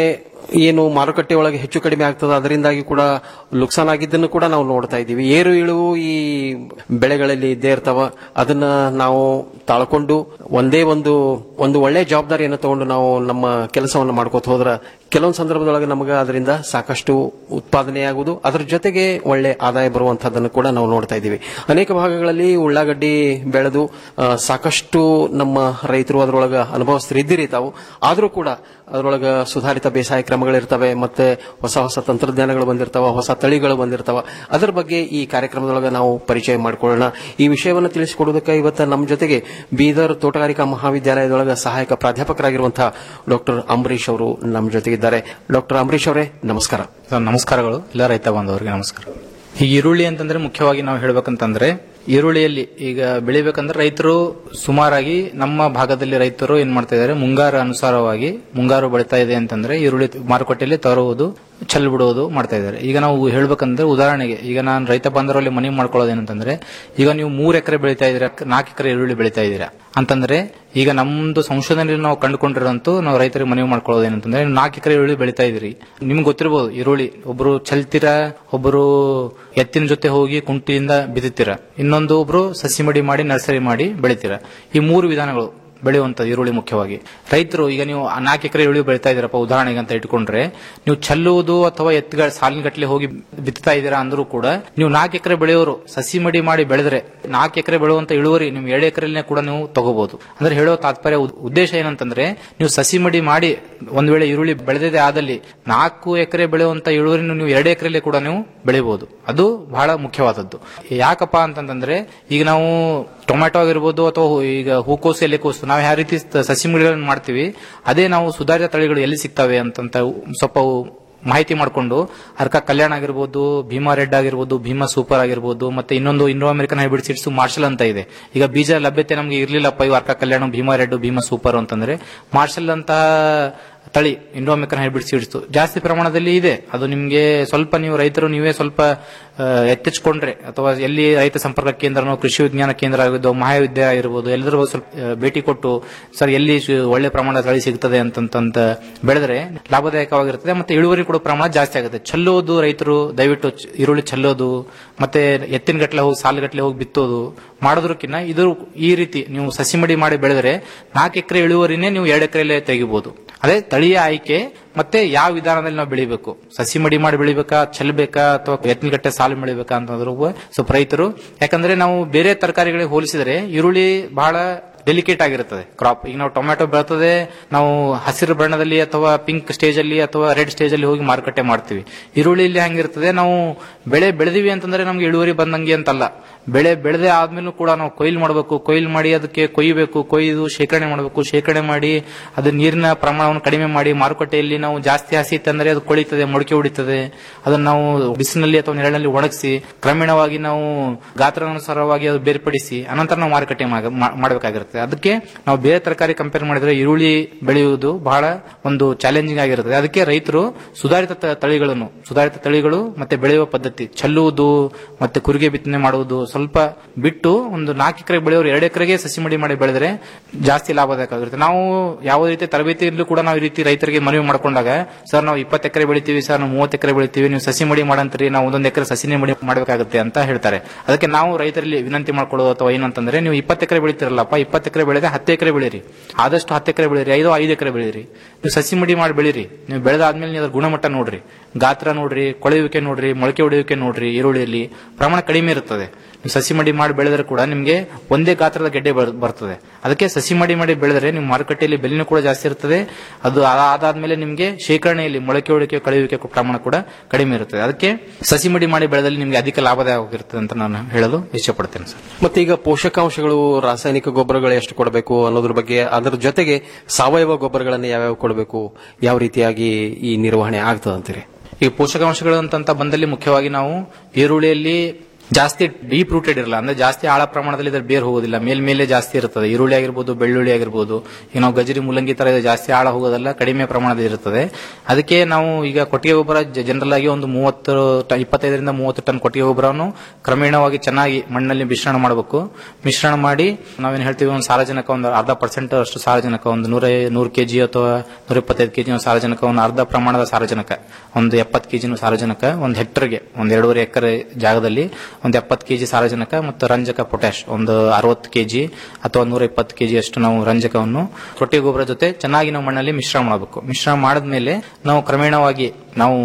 K: ಏನು ಮಾರುಕಟ್ಟೆ ಒಳಗೆ ಹೆಚ್ಚು ಕಡಿಮೆ ಆಗ್ತದೆ ಅದರಿಂದಾಗಿ ಕೂಡ ನುಕ್ಸಾನ್ ಆಗಿದ್ದನ್ನು ಕೂಡ ನಾವು ನೋಡ್ತಾ ಇದ್ದೀವಿ ಏರು ಇಳುವು ಈ ಬೆಳೆಗಳಲ್ಲಿ ಇದ್ದೇ ಇರ್ತಾವ ಅದನ್ನ ನಾವು ತಾಳ್ಕೊಂಡು ಒಂದೇ ಒಂದು ಒಂದು ಒಳ್ಳೆ ಜವಾಬ್ದಾರಿಯನ್ನು ತಗೊಂಡು ನಾವು ನಮ್ಮ ಕೆಲಸವನ್ನು ಮಾಡ್ಕೋತ ಹೋದ್ರ ಕೆಲವೊಂದು ಸಂದರ್ಭದೊಳಗೆ ನಮಗೆ ಅದರಿಂದ ಸಾಕಷ್ಟು ಉತ್ಪಾದನೆ ಆಗುವುದು ಅದರ ಜೊತೆಗೆ ಒಳ್ಳೆ ಆದಾಯ ಬರುವಂತಹದ್ದನ್ನು ಕೂಡ ನಾವು ನೋಡ್ತಾ ಇದ್ದೀವಿ ಅನೇಕ ಭಾಗಗಳಲ್ಲಿ ಉಳ್ಳಾಗಡ್ಡಿ ಬೆಳೆದು ಆ, ಸಾಕಷ್ಟು ನಮ್ಮ ರೈತರು ಅದರೊಳಗೆ ಅನುಭವಸ್ಥರು ಇದ್ದಿರಿ ತಾವು ಆದರೂ ಕೂಡ ಅದರೊಳಗೆ ಸುಧಾರಿತ ಬೇಸಾಯ ಕ್ರಮಗಳಿರ್ತವೆ ಮತ್ತೆ ಹೊಸ ಹೊಸ ತಂತ್ರಜ್ಞಾನಗಳು ಬಂದಿರ್ತಾವ ಹೊಸ ತಳಿಗಳು ಬಂದಿರ್ತಾವ ಅದರ ಬಗ್ಗೆ ಈ ಕಾರ್ಯಕ್ರಮದೊಳಗೆ ನಾವು ಪರಿಚಯ ಮಾಡಿಕೊಳ್ಳೋಣ ಈ ವಿಷಯವನ್ನು ತಿಳಿಸಿಕೊಡೋದಕ್ಕೆ ಇವತ್ತು ನಮ್ಮ ಜೊತೆಗೆ ಬೀದರ್ ತೋಟಗಾರಿಕಾ ಮಹಾವಿದ್ಯಾಲಯದೊಳಗೆ ಸಹಾಯಕ ಪ್ರಾಧ್ಯಾಪಕರಾಗಿರುವಂತಹ ಡಾಕ್ಟರ್ ಅಂಬರೀಶ್ ಅವರು ನಮ್ಮ ಜೊತೆಗಿದ್ದಾರೆ ಡಾಕ್ಟರ್ ಅಂಬರೀಶ್ ಅವರೇ ನಮಸ್ಕಾರ
O: ಸರ್ ನಮಸ್ಕಾರಗಳು ಎಲ್ಲ ರೈತ ಬಾಂಧವರಿಗೆ ನಮಸ್ಕಾರ ಈಗ ಈರುಳ್ಳಿ ಅಂತಂದ್ರೆ ಮುಖ್ಯವಾಗಿ ನಾವು ಹೇಳ್ಬೇಕಂತಂದ್ರೆ ಈರುಳ್ಳಿಯಲ್ಲಿ ಈಗ ಬೆಳಿಬೇಕಂದ್ರೆ ರೈತರು ಸುಮಾರಾಗಿ ನಮ್ಮ ಭಾಗದಲ್ಲಿ ರೈತರು ಏನ್ ಮಾಡ್ತಾ ಇದ್ದಾರೆ ಮುಂಗಾರು ಅನುಸಾರವಾಗಿ ಮುಂಗಾರು ಬೆಳೀತಾ ಇದೆ ಅಂತಂದ್ರೆ ಈರುಳ್ಳಿ ಮಾರುಕಟ್ಟೆಯಲ್ಲಿ ತರುವುದು ಚೆಲ್ ಬಿಡುವುದು ಮಾಡ್ತಾ ಇದ್ದಾರೆ ಈಗ ನಾವು ಹೇಳ್ಬೇಕಂದ್ರೆ ಉದಾಹರಣೆಗೆ ಈಗ ನಾನು ರೈತ ಬಾಂಧವರಲ್ಲಿ ಮನವಿ ಮಾಡ್ಕೊಳ್ಳೋದು ಏನಂತಂದ್ರೆ ಈಗ ನೀವು ಮೂರ್ ಎಕರೆ ಬೆಳೀತಾ ಇದ್ದೀರಾ ನಾಲ್ಕು ಎಕರೆ ಈರುಳ್ಳಿ ಬೆಳೀತಾ ಇದ್ದೀರಾ ಅಂತಂದ್ರೆ ಈಗ ನಮ್ದು ಸಂಶೋಧನೆಯಲ್ಲಿ ನಾವು ಕಂಡುಕೊಂಡಿರೋಂತೂ ನಾವು ರೈತರಿಗೆ ಮನವಿ ಮಾಡ್ಕೊಳ್ಳೋದು ಏನಂತಂದ್ರೆ ನೀವು ನಾಲ್ಕು ಎಕರೆ ಈರುಳ್ಳಿ ಬೆಳೀತಾ ಇದ್ರಿ ನಿಮ್ಗೆ ಗೊತ್ತಿರಬಹುದು ಈರುಳ್ಳಿ ಒಬ್ರು ಚಲ್ತೀರಾ ಒಬ್ಬರು ಎತ್ತಿನ ಜೊತೆ ಹೋಗಿ ಕುಂಟಿಯಿಂದ ಬಿತ್ತುತ್ತೀರಾ ಇನ್ನೊಂದು ಒಬ್ರು ಸಸಿ ಮಡಿ ಮಾಡಿ ನರ್ಸರಿ ಮಾಡಿ ಬೆಳಿತೀರಾ ಈ ಮೂರು ವಿಧಾನಗಳು ಬೆಳೆಯುವಂತ ಈರುಳ್ಳಿ ಮುಖ್ಯವಾಗಿ ರೈತರು ಈಗ ನೀವು ನಾಲ್ಕು ಎಕರೆ ಈರುಳ್ಳಿ ಬೆಳೀತಾ ಇದ್ದೀರಪ್ಪ ಉದಾಹರಣೆಗೆ ಅಂತ ಇಟ್ಕೊಂಡ್ರೆ ನೀವು ಚಲ್ಲುವುದು ಅಥವಾ ಎತ್ತುಗಳ ಸಾಲಿನಗಟ್ಟಲೆ ಹೋಗಿ ಬಿತ್ತಾ ಇದ್ದೀರಾ ಅಂದ್ರೂ ಕೂಡ ನೀವು ನಾಲ್ಕು ಎಕರೆ ಬೆಳೆಯೋರು ಸಸಿ ಮಡಿ ಮಾಡಿ ಬೆಳೆದ್ರೆ ನಾಲ್ಕು ಎಕರೆ ಬೆಳೆಯುವಂತ ಇಳುವರಿ ನೀವು ಎರಡು ಎಕರೆಲ್ಲೇ ಕೂಡ ನೀವು ತಗೋಬಹುದು ಅಂದ್ರೆ ಹೇಳೋ ತಾತ್ಪರ್ಯ ಉದ್- ಉದ್ದೇಶ ಏನಂತಂದ್ರೆ ನೀವು ಸಸಿ ಮಡಿ ಮಾಡಿ ಒಂದ್ ವೇಳೆ ಈರುಳ್ಳಿ ಬೆಳೆದಿದೆ ಆದಲ್ಲಿ ನಾಲ್ಕು ಎಕರೆ ಬೆಳೆಯುವಂತ ಇಳುವರಿ ನೀವು ಎರಡು ಎಕರೆಲ್ಲೇ ಕೂಡ ನೀವು ಬೆಳಿಬಹುದು ಅದು ಬಹಳ ಮುಖ್ಯವಾದದ್ದು ಯಾಕಪ್ಪ ಅಂತಂದ್ರೆ ಈಗ ನಾವು ಟೊಮ್ಯಾಟೊ ಆಗಿರ್ಬೋದು ಅಥವಾ ಹೂ- ಈಗ ಹೂಕೋಸು ಎಲೆಕೋಸು ನಾವು ಯಾವ ರೀತಿ ಸ- ಸಸಿ ಮಡಿಗಳನ್ನು ಮಾಡ್ತೀವಿ ಅದೇ ನಾವು ಸುಧಾರಿತ ತಳಿಗಳು ಎಲ್ಲಿ ಸಿಗ್ತವೆ ಅಂತಂತ ಸ್ವಲ್ಪ ಮಾಹಿತಿ ಮಾಡಿಕೊಂಡು ಅರ್ಕ ಕಲ್ಯಾಣ ಆಗಿರ್ಬೋದು ಭೀಮಾ ರೆಡ್ ಆಗಿರ್ಬೋದು ಭೀಮಾ ಸೂಪರ್ ಆಗಿರ್ಬೋದು ಮತ್ತೆ ಇನ್ನೊಂದು Indo American hybrid seeds Marshal ಅಂತ ಇದೆ ಈಗ ಬೀಜ ಲಭ್ಯತೆ ನಮಗೆ ಇರ್ಲಿಲ್ಲಪ್ಪ ಇವು ಅರ್ಕ ಕಲ್ಯಾಣ ಭೀಮಾ ರೆಡ್ ಭೀಮಾ ಸೂಪರ್ ಅಂತಂದ್ರೆ ಮಾರ್ಷಲ್ ಅಂತಹ ತಳಿ ಇಂಡೋ ಅಮೆರಿಕನ್ ಹೈಬ್ರಿಡ್ ಸೀಡ್ಸ್ ಜಾಸ್ತಿ ಪ್ರಮಾಣದಲ್ಲಿ ಇದೆ ಅದು ನಿಮಗೆ ಸ್ವಲ್ಪ ನೀವು ರೈತರು ನೀವೇ ಸ್ವಲ್ಪ ಆ, ಎತ್ತಿಚ್ಕೊಂಡ್ರೆ ಅಥವಾ ಎಲ್ಲಿ ರೈತ ಸಂಪರ್ಕ ಕೇಂದ್ರನೋ ಕೃಷಿ ವಿಜ್ಞಾನ ಕೇಂದ್ರ ಆಗಿದ್ದು ಮಹಾವಿದ್ಯಾಲಯ ಆಗಿರ್ಬೋದು ಎಲ್ಲರೂ ಸ್ವಲ್ಪ ಆ, ಭೇಟಿ ಕೊಟ್ಟು ಸರ್ ಎಲ್ಲಿ ಶು- ಒಳ್ಳೆ ಪ್ರಮಾಣದ ತಳಿ ಸಿಗ್ತದೆ ಅಂತಂತ ಬೆಳೆದ್ರೆ ಲಾಭದಾಯಕವಾಗಿರ್ತದೆ ಮತ್ತೆ ಇಳುವರಿ ಕೂಡ ಪ್ರಮಾಣ ಜಾಸ್ತಿ ಆಗುತ್ತೆ ಚೆಲ್ಲೋದು ರೈತರು ದಯವಿಟ್ಟು ಚ- ಈರುಳ್ಳಿ ಚೆಲ್ಲೋದು ಮತ್ತೆ ಎತ್ತಿನ ಗಟ್ಟಲೆ ಹೋಗಿ ಸಾಲುಗಟ್ಟಲೆ ಹೋಗಿ ಬಿತ್ತೋದು ಮಾಡೋದಕ್ಕಿಂತ ಇದು ಈ ರೀತಿ ನೀವು ಸಸಿ ಮಡಿ ಮಾಡಿ ಬೆಳೆದ್ರೆ ನಾಲ್ಕು ಎಕರೆ ಇಳುವರಿನೇ ನೀವು ಎರಡು ಎಕರೆಯಲ್ಲೇ ತೆಗಿಬಹುದು ಅದೇ ತಳಿಯ ಆಯ್ಕೆ ಮತ್ತೆ ಯಾವ ವಿಧಾನದಲ್ಲಿ ನಾವು ಬೆಳಿಬೇಕು ಸಸಿ ಮಡಿ ಮಾಡಿ ಬೆಳಿಬೇಕಾ ಚೆಲ್ಲಬೇಕಾ ಅಥವಾ ಎತ್ತಿನಗಟ್ಟೆ ಸಾಲು ಬೆಳಿಬೇಕಾ ಅಂತಂದ್ರು ಸ್ವಲ್ಪ ರೈತರು ಯಾಕಂದ್ರೆ ನಾವು ಬೇರೆ ತರಕಾರಿಗಳಿಗೆ ಹೋಲಿಸಿದರೆ ಈರುಳ್ಳಿ ಬಹಳ ಡೆಲಿಕೇಟ್ ಆಗಿರುತ್ತದೆ ಕ್ರಾಪ್ ಈಗ ನಾವು ಟೊಮ್ಯಾಟೊ ಬೆಳ್ತದೆ ನಾವು ಹಸಿರು ಬಣ್ಣದಲ್ಲಿ ಅಥವಾ ಪಿಂಕ್ ಸ್ಟೇಜ್ ಅಲ್ಲಿ ಅಥವಾ ರೆಡ್ ಸ್ಟೇಜ್ ಅಲ್ಲಿ ಹೋಗಿ ಮಾರುಕಟ್ಟೆ ಮಾಡ್ತೀವಿ ಈರುಳ್ಳಿಯಲ್ಲಿ ಹಂಗಿರ್ತದೆ ನಾವು ಬೆಳೆ ಬೆಳೆದಿವಿ ಅಂತಂದ್ರೆ ನಮ್ಗೆ ಇಳುವರಿ ಬಂದಂಗೆ ಅಂತಲ್ಲ ಬೆಳೆ ಬೆಳೆದೇ ಆದ್ಮೇಲೂ ಕೂಡ ನಾವು ಕೊಯ್ಲು ಮಾಡಬೇಕು ಕೊಯ್ಲು ಮಾಡಿ ಅದಕ್ಕೆ ಕೊಯ್ಯಬೇಕು ಕೊಯ್ದು ಶೇಖರಣೆ ಮಾಡಬೇಕು ಶೇಖರಣೆ ಮಾಡಿ ಅದು ನೀರಿನ ಪ್ರಮಾಣವನ್ನು ಕಡಿಮೆ ಮಾಡಿ ಮಾರುಕಟ್ಟೆಯಲ್ಲಿ ನಾವು ಜಾಸ್ತಿ ಹಸಿ ತಂದ್ರೆ ಅದು ಕೊಳಿತದೆ ಮೊಳಕೆ ಹೊಡಿತದೆ ಅದನ್ನ ನಾವು ಬಿಸಿಲಿನಲ್ಲಿ ಅಥವಾ ನೆರಳಿನಲ್ಲಿ ಒಣಗಿಸಿ ಕ್ರಮೇಣವಾಗಿ ನಾವು ಗಾತ್ರಾನುಸಾರವಾಗಿ ಅದು ಬೇರ್ಪಡಿಸಿ ಅನಂತರ ನಾವು ಮಾರುಕಟ್ಟೆ ಮಾಗ- ಮಾ- ಮಾಡಬೇಕಾಗಿರುತ್ತೆ ಅದಕ್ಕೆ ನಾವು ಬೇರೆ ತರಕಾರಿ ಕಂಪೇರ್ ಮಾಡಿದ್ರೆ ಈರುಳ್ಳಿ ಬೆಳೆಯುವುದು ಬಹಳ ಒಂದು ಚಾಲೆಂಜಿಂಗ್ ಆಗಿರುತ್ತದೆ ಅದಕ್ಕೆ ರೈತರು ಸುಧಾರಿತ ತ- ತಳಿಗಳನ್ನು ಸುಧಾರಿತ ತಳಿಗಳು ಮತ್ತೆ ಬೆಳೆಯುವ ಪದ್ಧತಿ ಚೆಲ್ಲುವುದು ಮತ್ತೆ ಕುರಿಗೆ ಬಿತ್ತನೆ ಮಾಡುವುದು ಸ್ವಲ್ಪ ಬಿಟ್ಟು ಒಂದು ನಾಲ್ಕು ಎಕರೆ ಬೆಳೆಯೋರು ಎರಡು ಎಕರೆಗೆ ಸಸಿ ಮಡಿ ಮಾಡಿ ಬೆಳೆದ್ರೆ ಜಾಸ್ತಿ ಲಾಭದಾಯಕವಾಗಿರುತ್ತೆ ನಾವು ಯಾವ ರೀತಿ ತರಬೇತಿಯಲ್ಲೂ ಕೂಡ ನಾವು ಈ ರೀತಿ ರೈತರಿಗೆ ಮನವಿ ಮಾಡ್ಕೊಂಡಾಗ ಸರ್ ನಾವು ಇಪ್ಪತ್ತು ಎಕರೆ ಬೆಳಿತೀವಿ ಸರ್ ನಾವು ಮೂವತ್ತು ಎಕರೆ ಬೆಳಿತೀವಿ ನೀವು ಸಸಿ ಮಡಿ ಮಾಡಂತೀರಿ ನಾವು ಒಂದೊಂದು ಎಕರೆ ಸಸಿನೇ ಮಡಿ ಮಾಡಬೇಕಾಗುತ್ತೆ ಅಂತ ಹೇಳ್ತಾರೆ ಅದಕ್ಕೆ ನಾವು ರೈತರಲ್ಲಿ ವಿನಂತಿ ಮಾಡ್ಕೊಳ್ಳೋದು ಅಥವಾ ಏನಂತಂದ್ರೆ ನೀವು ಇಪ್ಪತ್ತು ಎಕರೆ ಬೆಳಿತಿರಲ್ಲಪ್ಪ ಇಪ್ಪತ್ತು ಎಕರೆ ಬೆಳೆದ ಹತ್ತು ಎಕರೆ ಬೆಳೀರಿ ಆದಷ್ಟು ಹತ್ತು ಎಕರೆ ಬೆಳೀರಿ ಐದು ಐದು ಎಕರೆ ಬೆಳೀರಿ ನೀವು ಸಸಿ ಮಡಿ ಮಾಡಿ ಬೆಳೀರಿ ನೀವು ಬೆಳೆದಾದ್ಮೇಲೆ ನೀವು ಅದ್ರ ಗುಣಮಟ್ಟ ನೋಡ್ರಿ ಗಾತ್ರ ನೋಡ್ರಿ ಕೊಳೆಯುವಿಕೆ ನೋಡ್ರಿ ಮೊಳಕೆ ಹೊಡೆಯುವಿಕೆ ನೋಡ್ರಿ ಈರುಳ್ಳಿಯಲ್ಲಿ ಪ್ರಮಾಣ ಕಡಿಮೆ ಇರುತ್ತದೆ ನೀವು ಸಸಿ ಮಡಿ ಮಾಡಿ ಬೆಳೆದ್ರೆ ಕೂಡ ನಿಮಗೆ ಒಂದೇ ಗಾತ್ರದ ಗೆಡ್ಡೆ ಬರ್- ಬರ್ತದೆ ಅದಕ್ಕೆ ಸಸಿ ಮಡಿ ಮಾಡಿ ಬೆಳೆದ್ರೆ ನಿಮ್ಮ ಮಾರುಕಟ್ಟೆಯಲ್ಲಿ ಬೆಲೆನೂ ಕೂಡ ಜಾಸ್ತಿ ಇರ್ತದೆ ಅದು ಆ- ಅದಾದ್ಮೇಲೆ ನಿಮಗೆ ಶೇಖರಣೆಯಲ್ಲಿ ಮೊಳಕೆ ಹೊಡಿಕೆ ಕಳೆಯುವಿಕೆ ಪ್ರಮಾಣ ಕೂಡ ಕಡಿಮೆ ಇರುತ್ತದೆ ಅದಕ್ಕೆ ಸಸಿ ಮಡಿ ಮಾಡಿ ಬೆಳೆದಲ್ಲಿ ನಿಮಗೆ ಅಧಿಕ ಲಾಭದಾಯಕವಾಗಿರ್ತದೆ ಅಂತ ನಾನು ಹೇಳಲು ಇಷ್ಟಪಡ್ತೇನೆ ಸರ್
K: ಮತ್ತೆ ಈಗ ಪೋಷಕಾಂಶಗಳು ರಾಸಾಯನಿಕ ಗೊಬ್ಬರಗಳು ಎಷ್ಟು ಕೊಡಬೇಕು ಅನ್ನೋದ್ರ ಬಗ್ಗೆ ಅದರ ಜೊತೆಗೆ ಸಾವಯವ ಗೊಬ್ಬರಗಳನ್ನು ಯಾವ್ಯಾವ ಕೊಡಬೇಕು ಯಾವ ರೀತಿಯಾಗಿ ಈ ನಿರ್ವಹಣೆ ಆಗ್ತದೆ ಅಂತೀರಿ
O: ಈ ಪೋಷಕಾಂಶಗಳು ಅಂತ ಬಂದಲ್ಲಿ ಮುಖ್ಯವಾಗಿ ನಾವು ಈರುಳ್ಳಿಯಲ್ಲಿ ಜಾಸ್ತಿ ಡೀಪ್ ರೂಟೆಡ್ ಇರಲ್ಲ ಅಂದ್ರೆ ಜಾಸ್ತಿ ಆಳ ಪ್ರಮಾಣದಲ್ಲಿ ಇದ್ರ ಬೇರ್ ಹೋಗೋದಿಲ್ಲ ಮೇಲ್ಮೇಲೆ ಜಾಸ್ತಿ ಇರ್ತದೆ ಈರುಳ್ಳಿ ಆಗಿರ್ಬೋದು ಬೆಳ್ಳುಳ್ಳಿ ಆಗಿರ್ಬೋದು ಈಗ ನಾವು ಗಜರಿ ಮುಲ್ಲಂಗಿ ತರ ಇದು ಜಾಸ್ತಿ ಆಳ ಹೋಗೋದಲ್ಲ ಕಡಿಮೆ ಪ್ರಮಾಣದಲ್ಲಿ ಇರ್ತದೆ ಅದಕ್ಕೆ ನಾವು ಈಗ ಕೊಟ್ಟಿಗೆ ಗೊಬ್ಬರ ಜನರಲ್ ಆಗಿ ಒಂದು ಮೂವತ್ತು ಟ- ಇಪ್ಪತ್ತೈದರಿಂದ ಮೂವತ್ತು ಟನ್ ಕೊಟ್ಟಿಗೆ ಗೊಬ್ಬರವನ್ನು ಕ್ರಮೇಣವಾಗಿ ಚೆನ್ನಾಗಿ ಮಣ್ಣಲ್ಲಿ ಮಿಶ್ರಣ ಮಾಡಬೇಕು ಮಿಶ್ರಣ ಮಾಡಿ ನಾವೇನು ಹೇಳ್ತೀವಿ ಒಂದು ಸಾರಜನಕ ಒಂದು ಅರ್ಧ ಪರ್ಸೆಂಟ್ ಅಷ್ಟು ಸಾರಜನಕ ಒಂದು ನೂರ ನೂರು ಕೆಜಿ ಅಥವಾ ನೂರ ಇಪ್ಪತ್ತೈದು ಕೆಜಿ ಸಾರಜನಕ ಒಂದು ಅರ್ಧ ಪ್ರಮಾಣದ ಸಾರಜನಕ ಒಂದು ಎಪ್ಪತ್ತು ಕೆಜಿನ ಸಾರಜನಕ ಒಂದು ಹೆಕ್ಟರ್ಗೆ ಒಂದು ಎರಡೂವರೆ ಎಕರೆ ಜಾಗದಲ್ಲಿ ಒಂದು ಎಪ್ಪತ್ತು ಕೆಜಿ ಸಾರಜನಕ ಮತ್ತು ರಂಜಕ ಪೊಟ್ಯಾಶ್ ಒಂದು ಅರವತ್ತು ಕೆಜಿ ಅಥವಾ ನೂರ ಇಪ್ಪತ್ತು ಕೆಜಿ ಅಷ್ಟು ನಾವು ರಂಜಕವನ್ನು ಕೊಟ್ಟಿಗೆ ಗೊಬ್ಬರ ಜೊತೆ ಚೆನ್ನಾಗಿ ನಾವು ಮಣ್ಣಲ್ಲಿ ಮಿಶ್ರಣ ಮಾಡಬೇಕು ಮಿಶ್ರಣ ಮಾಡಿದ್ಮೇಲೆ ನಾವು ಕ್ರಮೇಣವಾಗಿ ನಾವು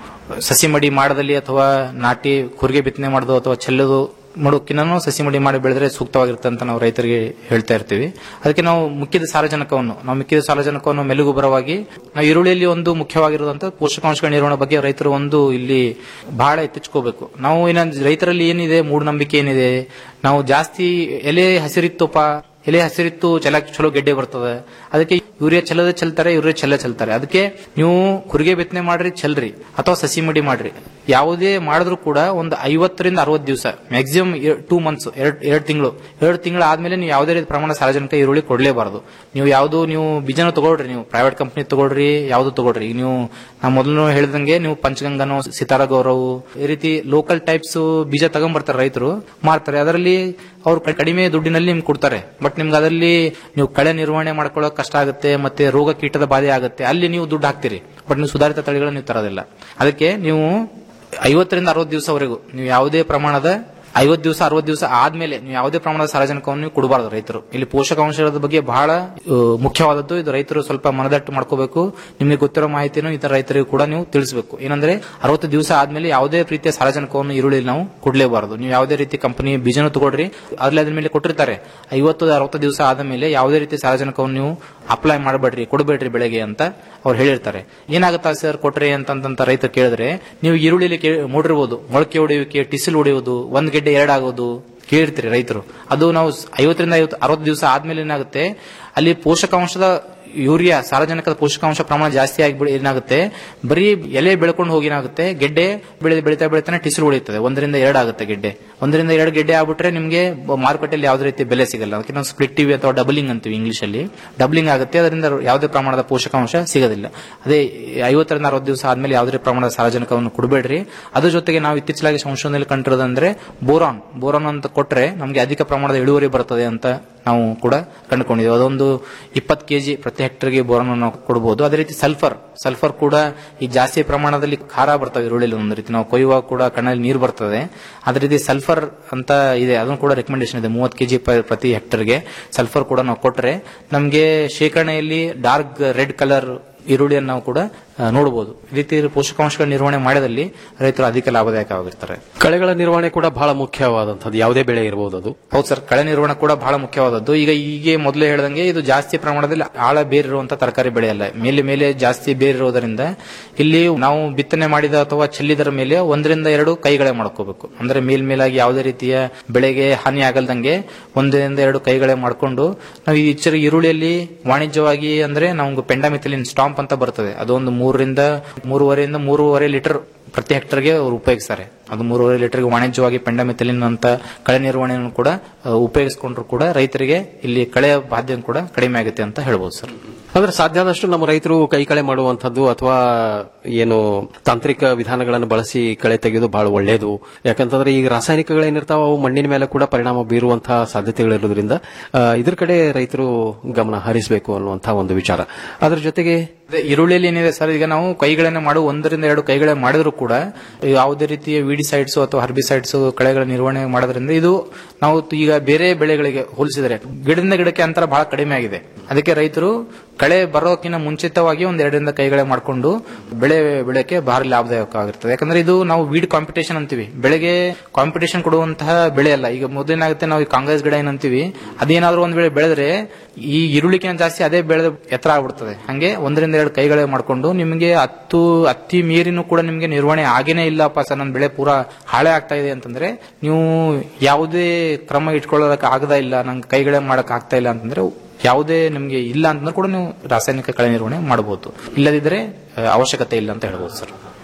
O: ಸಸಿ ಮಡಿ ಮಾಡದಲ್ಲಿ ಅಥವಾ ನಾಟಿ ಕುರಿಗೆ ಬಿತ್ತನೆ ಮಾಡೋದು ಅಥವಾ ಚೆಲ್ಲೋದು ಮಾಡೋಕ್ಕಿನ್ನೂ ಸಸಿ ಮಡಿ ಮಾಡಿ ಬೆಳೆದ್ರೆ ಸೂಕ್ತವಾಗಿರುತ್ತೆ ಅಂತ ನಾವು ರೈತರಿಗೆ ಹೇಳ್ತಾ ಇರ್ತೀವಿ ಅದಕ್ಕೆ ನಾವು ಮುಖ್ಯದ ಸಾರಜನಕವನ್ನು ನಾವು ಮಿಕ್ಕಿದ ಸಾರಜನಕವನ್ನು ಮೆಲುಗುಬರವಾಗಿ ನಾವು ಈರುಳ್ಳಿಯಲ್ಲಿ ಒಂದು ಮುಖ್ಯವಾಗಿರುವಂತಹ ಪೋಷಕಾಂಶಗಳ ನಿರ್ವಹಣೆ ಬಗ್ಗೆ ರೈತರು ಒಂದು ಇಲ್ಲಿ ಬಹಳ ಎತ್ತಿಚ್ಕೋಬೇಕು ನಾವು ಏನಂದ್ರೆ ರೈತರಲ್ಲಿ ಏನಿದೆ ಮೂಢನಂಬಿಕೆ ಏನಿದೆ ನಾವು ಜಾಸ್ತಿ ಎಲೆ ಹಸಿರಿತ್ತುಪ್ಪ ಎಲೆ ಹಸಿರಿತ್ತು ಚೆಲ್ಲಕ್ ಚಲೋ ಗೆಡ್ಡೆ ಬರ್ತದೆ ಅದಕ್ಕೆ ಯೂರಿಯಾ ಚೆಲ್ಲದೆ ಚೆಲ್ತಾರೆ ಯೂರಿಯಾ ಚೆಲ್ಲ ಚೆಲ್ತಾರೆ ಅದಕ್ಕೆ ನೀವು ಕುರಿಗೆ ಬಿತ್ತನೆ ಮಾಡ್ರಿ ಚೆಲ್ರಿ ಅಥವಾ ಸಸಿ ಮಡಿ ಮಾಡ್ರಿ ಯಾವುದೇ ಮಾಡಿದ್ರು ಕೂಡ ಒಂದು ಐವತ್ತರಿಂದ ಅರವತ್ತು ದಿವಸ ಮ್ಯಾಕ್ಸಿಮಮ್ ಟೂ ಮಂತ್ಸ್ ಎರಡ್ ಎರಡ್ ತಿಂಗಳು ಎರಡು ತಿಂಗಳು ಆದ್ಮೇಲೆ ನೀವು ಯಾವುದೇ ರೀತಿ ಪ್ರಮಾಣ ಸಾರ್ವಜನಿಕ ಈರುಳ್ಳಿ ಕೊಡ್ಲೇಬಾರದು ನೀವು ಯಾವುದು ನೀವು ಬೀಜನ ತಗೊಳ್ರಿ ನೀವು ಪ್ರೈವೇಟ್ ಕಂಪ್ನಿ ತಗೊಳ್ರಿ ಯಾವ್ದು ತಗೊಳ್ರಿ ಈಗ ನೀವು ನಾ ಮೊದಲು ಹೇಳಿದಂಗೆ ನೀವು ಪಂಚಗಂಗನೋ ಸಿತಾರ ಗೌರವ್ ಈ ರೀತಿ ಲೋಕಲ್ ಟೈಪ್ಸ್ ಬೀಜ ತಗೊಂಡ್ಬರ್ತಾರೆ ರೈತರು ಮಾರ್ತಾರೆ ಅದರಲ್ಲಿ ಅವ್ರು ಕ- ಕಡಿಮೆ ದುಡ್ಡಿನಲ್ಲಿ ನಿಮ್ಗೆ ಕೊಡ್ತಾರೆ ಬಟ್ ನಿಮ್ಗೆ ಅದರಲ್ಲಿ ನೀವು ಕಳೆ ನಿರ್ವಹಣೆ ಮಾಡ್ಕೊಳ್ಳೋಕೆ ಕಷ್ಟ ಆಗುತ್ತೆ ಮತ್ತೆ ರೋಗ ಕೀಟದ ಬಾಧೆ ಆಗುತ್ತೆ ಅಲ್ಲಿ ನೀವು ದುಡ್ಡು ಹಾಕ್ತೀರಿ ಬಟ್ ನೀವು ಸುಧಾರಿತ ತಳಿಗಳನ್ನ ನೀವು ತರೋದಿಲ್ಲ ಅದಕ್ಕೆ ನೀವು ಐವತ್ತರಿಂದ ಅರವತ್ತು ದಿವಸವರೆಗೂ ನೀವು ಯಾವುದೇ ಪ್ರಮಾಣದ ಐವತ್ತು ದಿವಸ ಅರವತ್ತು ದಿವಸ ಆದ್ಮೇಲೆ ನೀವು ಯಾವುದೇ ಪ್ರಮಾಣದ ಸಾರಜನಕವನ್ನು ನೀವು ಕೊಡಬಾರದು ರೈತರು ಇಲ್ಲಿ ಪೋಷಕಾಂಶದ ಬಗ್ಗೆ ಬಹಳ ಆ, ಮುಖ್ಯವಾದದ್ದು ಇದು ರೈತರು ಸ್ವಲ್ಪ ಮನದಟ್ಟು ಮಾಡ್ಕೋಬೇಕು ನಿಮಗೆ ಗೊತ್ತಿರೋ ಮಾಹಿತಿಯನ್ನು ಇತರ ರೈತರಿಗೂ ಕೂಡ ನೀವು ತಿಳಿಸಬೇಕು ಏನಂದ್ರೆ ಅರವತ್ತು ದಿವಸ ಆದ್ಮೇಲೆ ಯಾವುದೇ ರೀತಿಯ ಸಾರಜನಕವನ್ನು ಈರುಳ್ಳಿ ನಾವು ಕೊಡಲೇಬಾರದು ನೀವು ಯಾವುದೇ ರೀತಿ ಕಂಪನಿ ಬೀಜನ ತಗೊಳ್ರಿ ಅದ್ರಲ್ಲಿ ಅದ್ರ ಮೇಲೆ ಕೊಟ್ಟಿರ್ತಾರೆ ಐವತ್ತು ಅರವತ್ತು ದಿವಸ ಆದ ಮೇಲೆ ಯಾವುದೇ ರೀತಿ ಸಾರಜನಕವನ್ನು ನೀವು ಅಪ್ಲೈ ಮಾಡಬೇಡ್ರಿ ಕೊಡಬೇಡ್ರಿ ಬೆಳೆಗೆ ಅಂತ ಅವ್ರು ಹೇಳಿರ್ತಾರೆ ಏನಾಗುತ್ತಾ ಸರ್ ಕೊಟ್ರಿ ಅಂತಂತ ರೈತರು ಕೇಳಿದ್ರೆ ನೀವು ಈರುಳ್ಳಿಲಿ ಕೇ- ನೋಡಿರ್ಬೋದು ಮೊಳಕೆ ಹೊಡೆಯುವಿಕೆ ಟಿಸಿಲ್ ಹೊಡೆಯುವುದು ಒಂದ್ ಗೆಡ್ಡೆ ಎರಡಾಗೋದು ಕೇಳಿರ್ತೀರಿ ರೈತರು ಅದು ನಾವು ಸ್- ಐವತ್ತರಿಂದ ಐವತ್ತು ಅರವತ್ತು ದಿವಸ ಆದ್ಮೇಲೆ ಏನಾಗುತ್ತೆ ಅಲ್ಲಿ ಪೋಷಕಾಂಶದ ಯೂರಿಯಾ ಸಾರಜನಕದ ಪೋಷಕಾಂಶ ಪ್ರಮಾಣ ಜಾಸ್ತಿ ಆಗಿಬಿಡಿ ಏನಾಗುತ್ತೆ ಬರೀ ಎಲೆ ಬೆಳ್ಕೊಂಡು ಹೋಗಿ ಏನಾಗುತ್ತೆ ಗೆಡ್ಡೆ ಬೆಳೆ ಬೆಳಿತಾ ಬೆಳಿತಾನೆ ಟಿಸಿಲು ಉಳಿಯುತ್ತದೆ ಒಂದರಿಂದ ಎರಡು ಆಗುತ್ತೆ ಗೆಡ್ಡೆ ಒಂದರಿಂದ ಎರಡು ಗೆಡ್ಡೆ ಆಗ್ಬಿಟ್ರೆ ನಿಮಗೆ ಬ- ಮಾರುಕಟ್ಟೆಯಲ್ಲಿ ಯಾವುದೇ ರೀತಿ ಬೆಲೆ ಸಿಗಲ್ಲ ಅದಕ್ಕೆ ನಾವು ಸ್ಪ್ಲಿಟ್ ಟಿವಿ ಅಥವಾ ಡಬಲಿಂಗ್ ಅಂತೀವಿ ಇಂಗ್ಲಿಷ್ ಅಲ್ಲಿ ಡಬಲಿಂಗ್ ಆಗುತ್ತೆ ಅದರಿಂದ ಯಾವುದೇ ಪ್ರಮಾಣದ ಪೋಷಕಾಂಶ ಸಿಗೋದಿಲ್ಲ ಅದೇ ಐವತ್ತರಿಂದ ಅರವತ್ತು ದಿವಸ ಆದ್ಮೇಲೆ ಯಾವುದೇ ಪ್ರಮಾಣದ ಸಾರಜನಕವನ್ನು ಕೊಡಬೇಡ್ರಿ ಅದ್ರ ಜೊತೆಗೆ ನಾವು ಇತ್ತೀಚಲಾಗಿ ಸಂಶೋಧನೆಯಲ್ಲಿ ಕಂಡಿರೋದಂದ್ರೆ ಬೋರಾನ್ ಬೋರಾನ್ ಅಂತ ಕೊಟ್ರೆ ನಮಗೆ ಅಧಿಕ ಪ್ರಮಾಣದ ಇಳುವರಿ ಬರ್ತದೆ ಅಂತ ನಾವು ಕೂಡ ಕಂಡುಕೊಂಡಿದ್ದೇವೆ ಅದೊಂದು ಇಪ್ಪತ್ತು ಕೆಜಿ ಪ್ರತಿ ಹೆಕ್ಟರ್ಗೆ ಬೋರಾನ್ ನಾವು ಕೊಡಬಹುದು ಅದೇ ರೀತಿ ಸಲ್ಫರ್ ಸಲ್ಫರ್ ಕೂಡ ಈ ಜಾಸ್ತಿ ಪ್ರಮಾಣದಲ್ಲಿ ಖಾರ ಬರ್ತವೆ ಈರುಳ್ಳಿಲಿ ಒಂದು ರೀತಿ ನಾವು ಕೊಯ್ಯುವಾಗ ಕೂಡ ಕಣ್ಣಲ್ಲಿ ನೀರು ಬರ್ತದೆ ಅದೇ ರೀತಿ ಸಲ್ಫರ್ ಅಂತ ಇದೆ ಅದನ್ನು ಕೂಡ ರೆಕಮೆಂಡೇಶನ್ ಇದೆ ಮೂವತ್ತು ಕೆಜಿ ಪ್ರತಿ ಹೆಕ್ಟರ್ಗೆ ಸಲ್ಫರ್ ಕೂಡ ನಾವು ಕೊಟ್ರೆ ನಮಗೆ ಶೇಖರಣೆಯಲ್ಲಿ ಡಾರ್ಕ್ ರೆಡ್ ಕಲರ್ ಈರುಳ್ಳಿಯನ್ನು ನಾವು ಕೂಡ ಆ, ನೋಡಬಹುದು ಈ ರೀತಿ ಪೋಷಕಾಂಶಗಳ ನಿರ್ವಹಣೆ ಮಾಡಿದಲ್ಲಿ ರೈತರು ಅಧಿಕ ಲಾಭದಾಯಕವಾಗಿರ್ತಾರೆ
K: ಕಳೆಗಳ ನಿರ್ವಹಣೆ ಕೂಡ ಬಹಳ ಮುಖ್ಯವಾದಂಥದ್ದು ಯಾವುದೇ ಬೆಳೆ ಇರಬಹುದು ಅದು
O: ಹೌದು ಸರ್ ಕಳೆ ನಿರ್ವಹಣೆ ಕೂಡ ಬಹಳ ಮುಖ್ಯವಾದದ್ದು ಈಗ ಹೀಗೆ ಮೊದಲೇ ಹೇಳ್ದಂಗೆ ಇದು ಜಾಸ್ತಿ ಪ್ರಮಾಣದಲ್ಲಿ ಆಳ ಬೇರಿರುವಂತಹ ತರಕಾರಿ ಬೆಳೆಯಲ್ಲ ಮೇಲೆ ಮೇಲೆ ಜಾಸ್ತಿ ಬೇರಿರೋದರಿಂದ ಇಲ್ಲಿ ನಾವು ಬಿತ್ತನೆ ಮಾಡಿದ ಅಥವಾ ಚೆಲ್ಲಿದರ ಮೇಲೆ ಒಂದರಿಂದ ಎರಡು ಕೈಗಳೇ ಮಾಡ್ಕೋಬೇಕು ಅಂದ್ರೆ ಮೇಲ್ಮೇಲಾಗಿ ಯಾವುದೇ ರೀತಿಯ ಬೆಳೆಗೆ ಹಾನಿ ಆಗಲ್ದಂಗೆ ಒಂದರಿಂದ ಎರಡು ಕೈಗಳೇ ಮಾಡ್ಕೊಂಡು ನಾವು ಈ ಇಚ್ಚರ ಈರುಳ್ಳಿಯಲ್ಲಿ ವಾಣಿಜ್ಯವಾಗಿ ಅಂದ್ರೆ ನಮ್ಗೆ ಪೆಂಡಾಮಿಥಿಲಿನ್ ಸ್ಟಾಂಪ್ ಅಂತ ಬರ್ತದೆ ಅದೊಂದು ಮೂರರಿಂದ ಮೂರುವರೆಯಿಂದ ಮೂರುವರೆ ಲೀಟರ್ ಪ್ರತಿ ಹೆಕ್ಟರ್ಗೆ ಅವರು ಉಪಯೋಗಿಸ್ತಾರೆ ಅದು ಮೂರುವರೆ ಲೀಟರ್ಗೆ ವಾಣಿಜ್ಯವಾಗಿ ಪೆಂಡಾಮಿಥಿಲಿನ್ ಅಂತ ಕಳೆ ನಿರ್ವಹಣೆಯನ್ನು ಕೂಡ ಆ, ಉಪಯೋಗಿಸ್ಕೊಂಡ್ರು ಕೂಡ ರೈತರಿಗೆ ಇಲ್ಲಿ ಕಳೆಯ ಬಾಧ್ಯ ಕೂಡ ಕಡಿಮೆ ಆಗುತ್ತೆ ಅಂತ ಹೇಳ್ಬೋದು ಸರ್
K: ಅಂದ್ರೆ ಸಾಧ್ಯ ಆದಷ್ಟು ನಮ್ಮ ರೈತರು ಕೈ ಕಳೆ ಮಾಡುವಂತದ್ದು ಅಥವಾ ಏನು ತಾಂತ್ರಿಕ ವಿಧಾನಗಳನ್ನು ಬಳಸಿ ಕಳೆ ತೆಗೆಯೋದು ಬಹಳ ಒಳ್ಳೆಯದು ಯಾಕಂತಂದ್ರೆ ಈಗ ರಾಸಾಯನಿಕಗಳೇನಿರ್ತಾವ ಅವು ಮಣ್ಣಿನ ಮೇಲೆ ಕೂಡ ಪರಿಣಾಮ ಬೀರುವಂತಹ ಸಾಧ್ಯತೆಗಳಿರೋದ್ರಿಂದ ಆ, ಇದ್ರ ಕಡೆ ರೈತರು ಗಮನ ಹರಿಸಬೇಕು ಅನ್ನುವಂತಹ ಒಂದು ವಿಚಾರ ಅದರ ಜೊತೆಗೆ
O: ಅದೇ ಈರುಳ್ಳಿಯಲ್ಲಿ ಏನಿದೆ ಸರ್ ಈಗ ನಾವು ಕೈಗಳನ್ನ ಮಾಡು ಒಂದರಿಂದ ಎರಡು ಕೈಗಳೇ ಮಾಡಿದ್ರು ಕೂಡ ಯಾವುದೇ ರೀತಿಯ ವಿಡಿಸೈಡ್ಸ್ ಅಥವಾ ಹರ್ಬಿಸೈಡ್ಸ್ ಕಳೆಗಳ ನಿರ್ವಹಣೆ ಮಾಡೋದ್ರಿಂದ ಇದು ನಾವು ಈಗ ಬೇರೆ ಬೆಳೆಗಳಿಗೆ ಹೋಲಿಸಿದರೆ ಗಿಡದಿಂದ ಗಿಡಕ್ಕೆ ಅಂತರ ಬಹಳ ಕಡಿಮೆ ಆಗಿದೆ ಅದಕ್ಕೆ ರೈತರು ಕಳೆ ಬರೋಕ್ಕಿಂತ ಮುಂಚಿತವಾಗಿ ಒಂದ್ ಎರಡರಿಂದ ಕೈಗಳೇ ಮಾಡ್ಕೊಂಡು ಬೆಳೆ ಬೆಳೆಕ್ಕೆ ಭಾರಿ ಲಾಭದಾಯಕವಾಗಿರ್ತದೆ ಯಾಕಂದ್ರೆ ಇದು ನಾವು ವೀಡ್ ಕಾಂಪಿಟೇಷನ್ ಅಂತೀವಿ ಬೆಳೆಗೆ ಕಾಂಪಿಟೇಷನ್ ಕೊಡುವಂತಹ ಬೆಳೆ ಅಲ್ಲ ಈಗ ಮೊದಲೇನಾಗುತ್ತೆ ನಾವು ಈ ಕಾಂಗ್ರೆಸ್ ಗಿಡ ಏನಂತೀವಿ ಅದೇನಾದ್ರೂ ಒಂದ್ ಬೆಳೆ ಬೆಳೆದ್ರೆ ಈ ಈರುಳ್ಳಿಕಿಂತ ಜಾಸ್ತಿ ಅದೇ ಬೆಳೆದ ಎತ್ತರ ಆಗ್ಬಿಡ್ತದೆ ಹಂಗೆ ಒಂದರಿಂದ ಎರಡು ಕೈಗಳೇ ಮಾಡ್ಕೊಂಡು ನಿಮಗೆ ಹತ್ತು ಹತ್ತಿ ಮೀರಿನೂ ಕೂಡ ನಿಮಗೆ ನಿರ್ವಹಣೆ ಆಗೇನೇ ಇಲ್ಲಪ್ಪ ಸರ್ ನನ್ನ ಬೆಳೆ ಪೂರಾ ಹಾಳೆ ಆಗ್ತಾ ಇದೆ ಅಂತಂದ್ರೆ ನೀವು ಯಾವುದೇ ಕ್ರಮ ಇಟ್ಕೊಳ್ಳೋದಕ್ಕೆ ಆಗದ ಇಲ್ಲ ನಂಗೆ ಕೈಗಳೇ ಮಾಡಕ್ ಆಗ್ತಾ ಇಲ್ಲ ಅಂತಂದ್ರೆ ಯಾವುದೇ ನಿಮಗೆ ಇಲ್ಲ ಅಂತಂದ್ರೆ ಕೂಡ ನೀವು ರಾಸಾಯನಿಕ ಕಳೆ ನಿರ್ವಹಣೆ ಮಾಡಬಹುದು ಇಲ್ಲದಿದ್ರೆ ಆ, ಅವಶ್ಯಕತೆ ಇಲ್ಲ ಅಂತ ಹೇಳ್ಬೋದು ಸರ್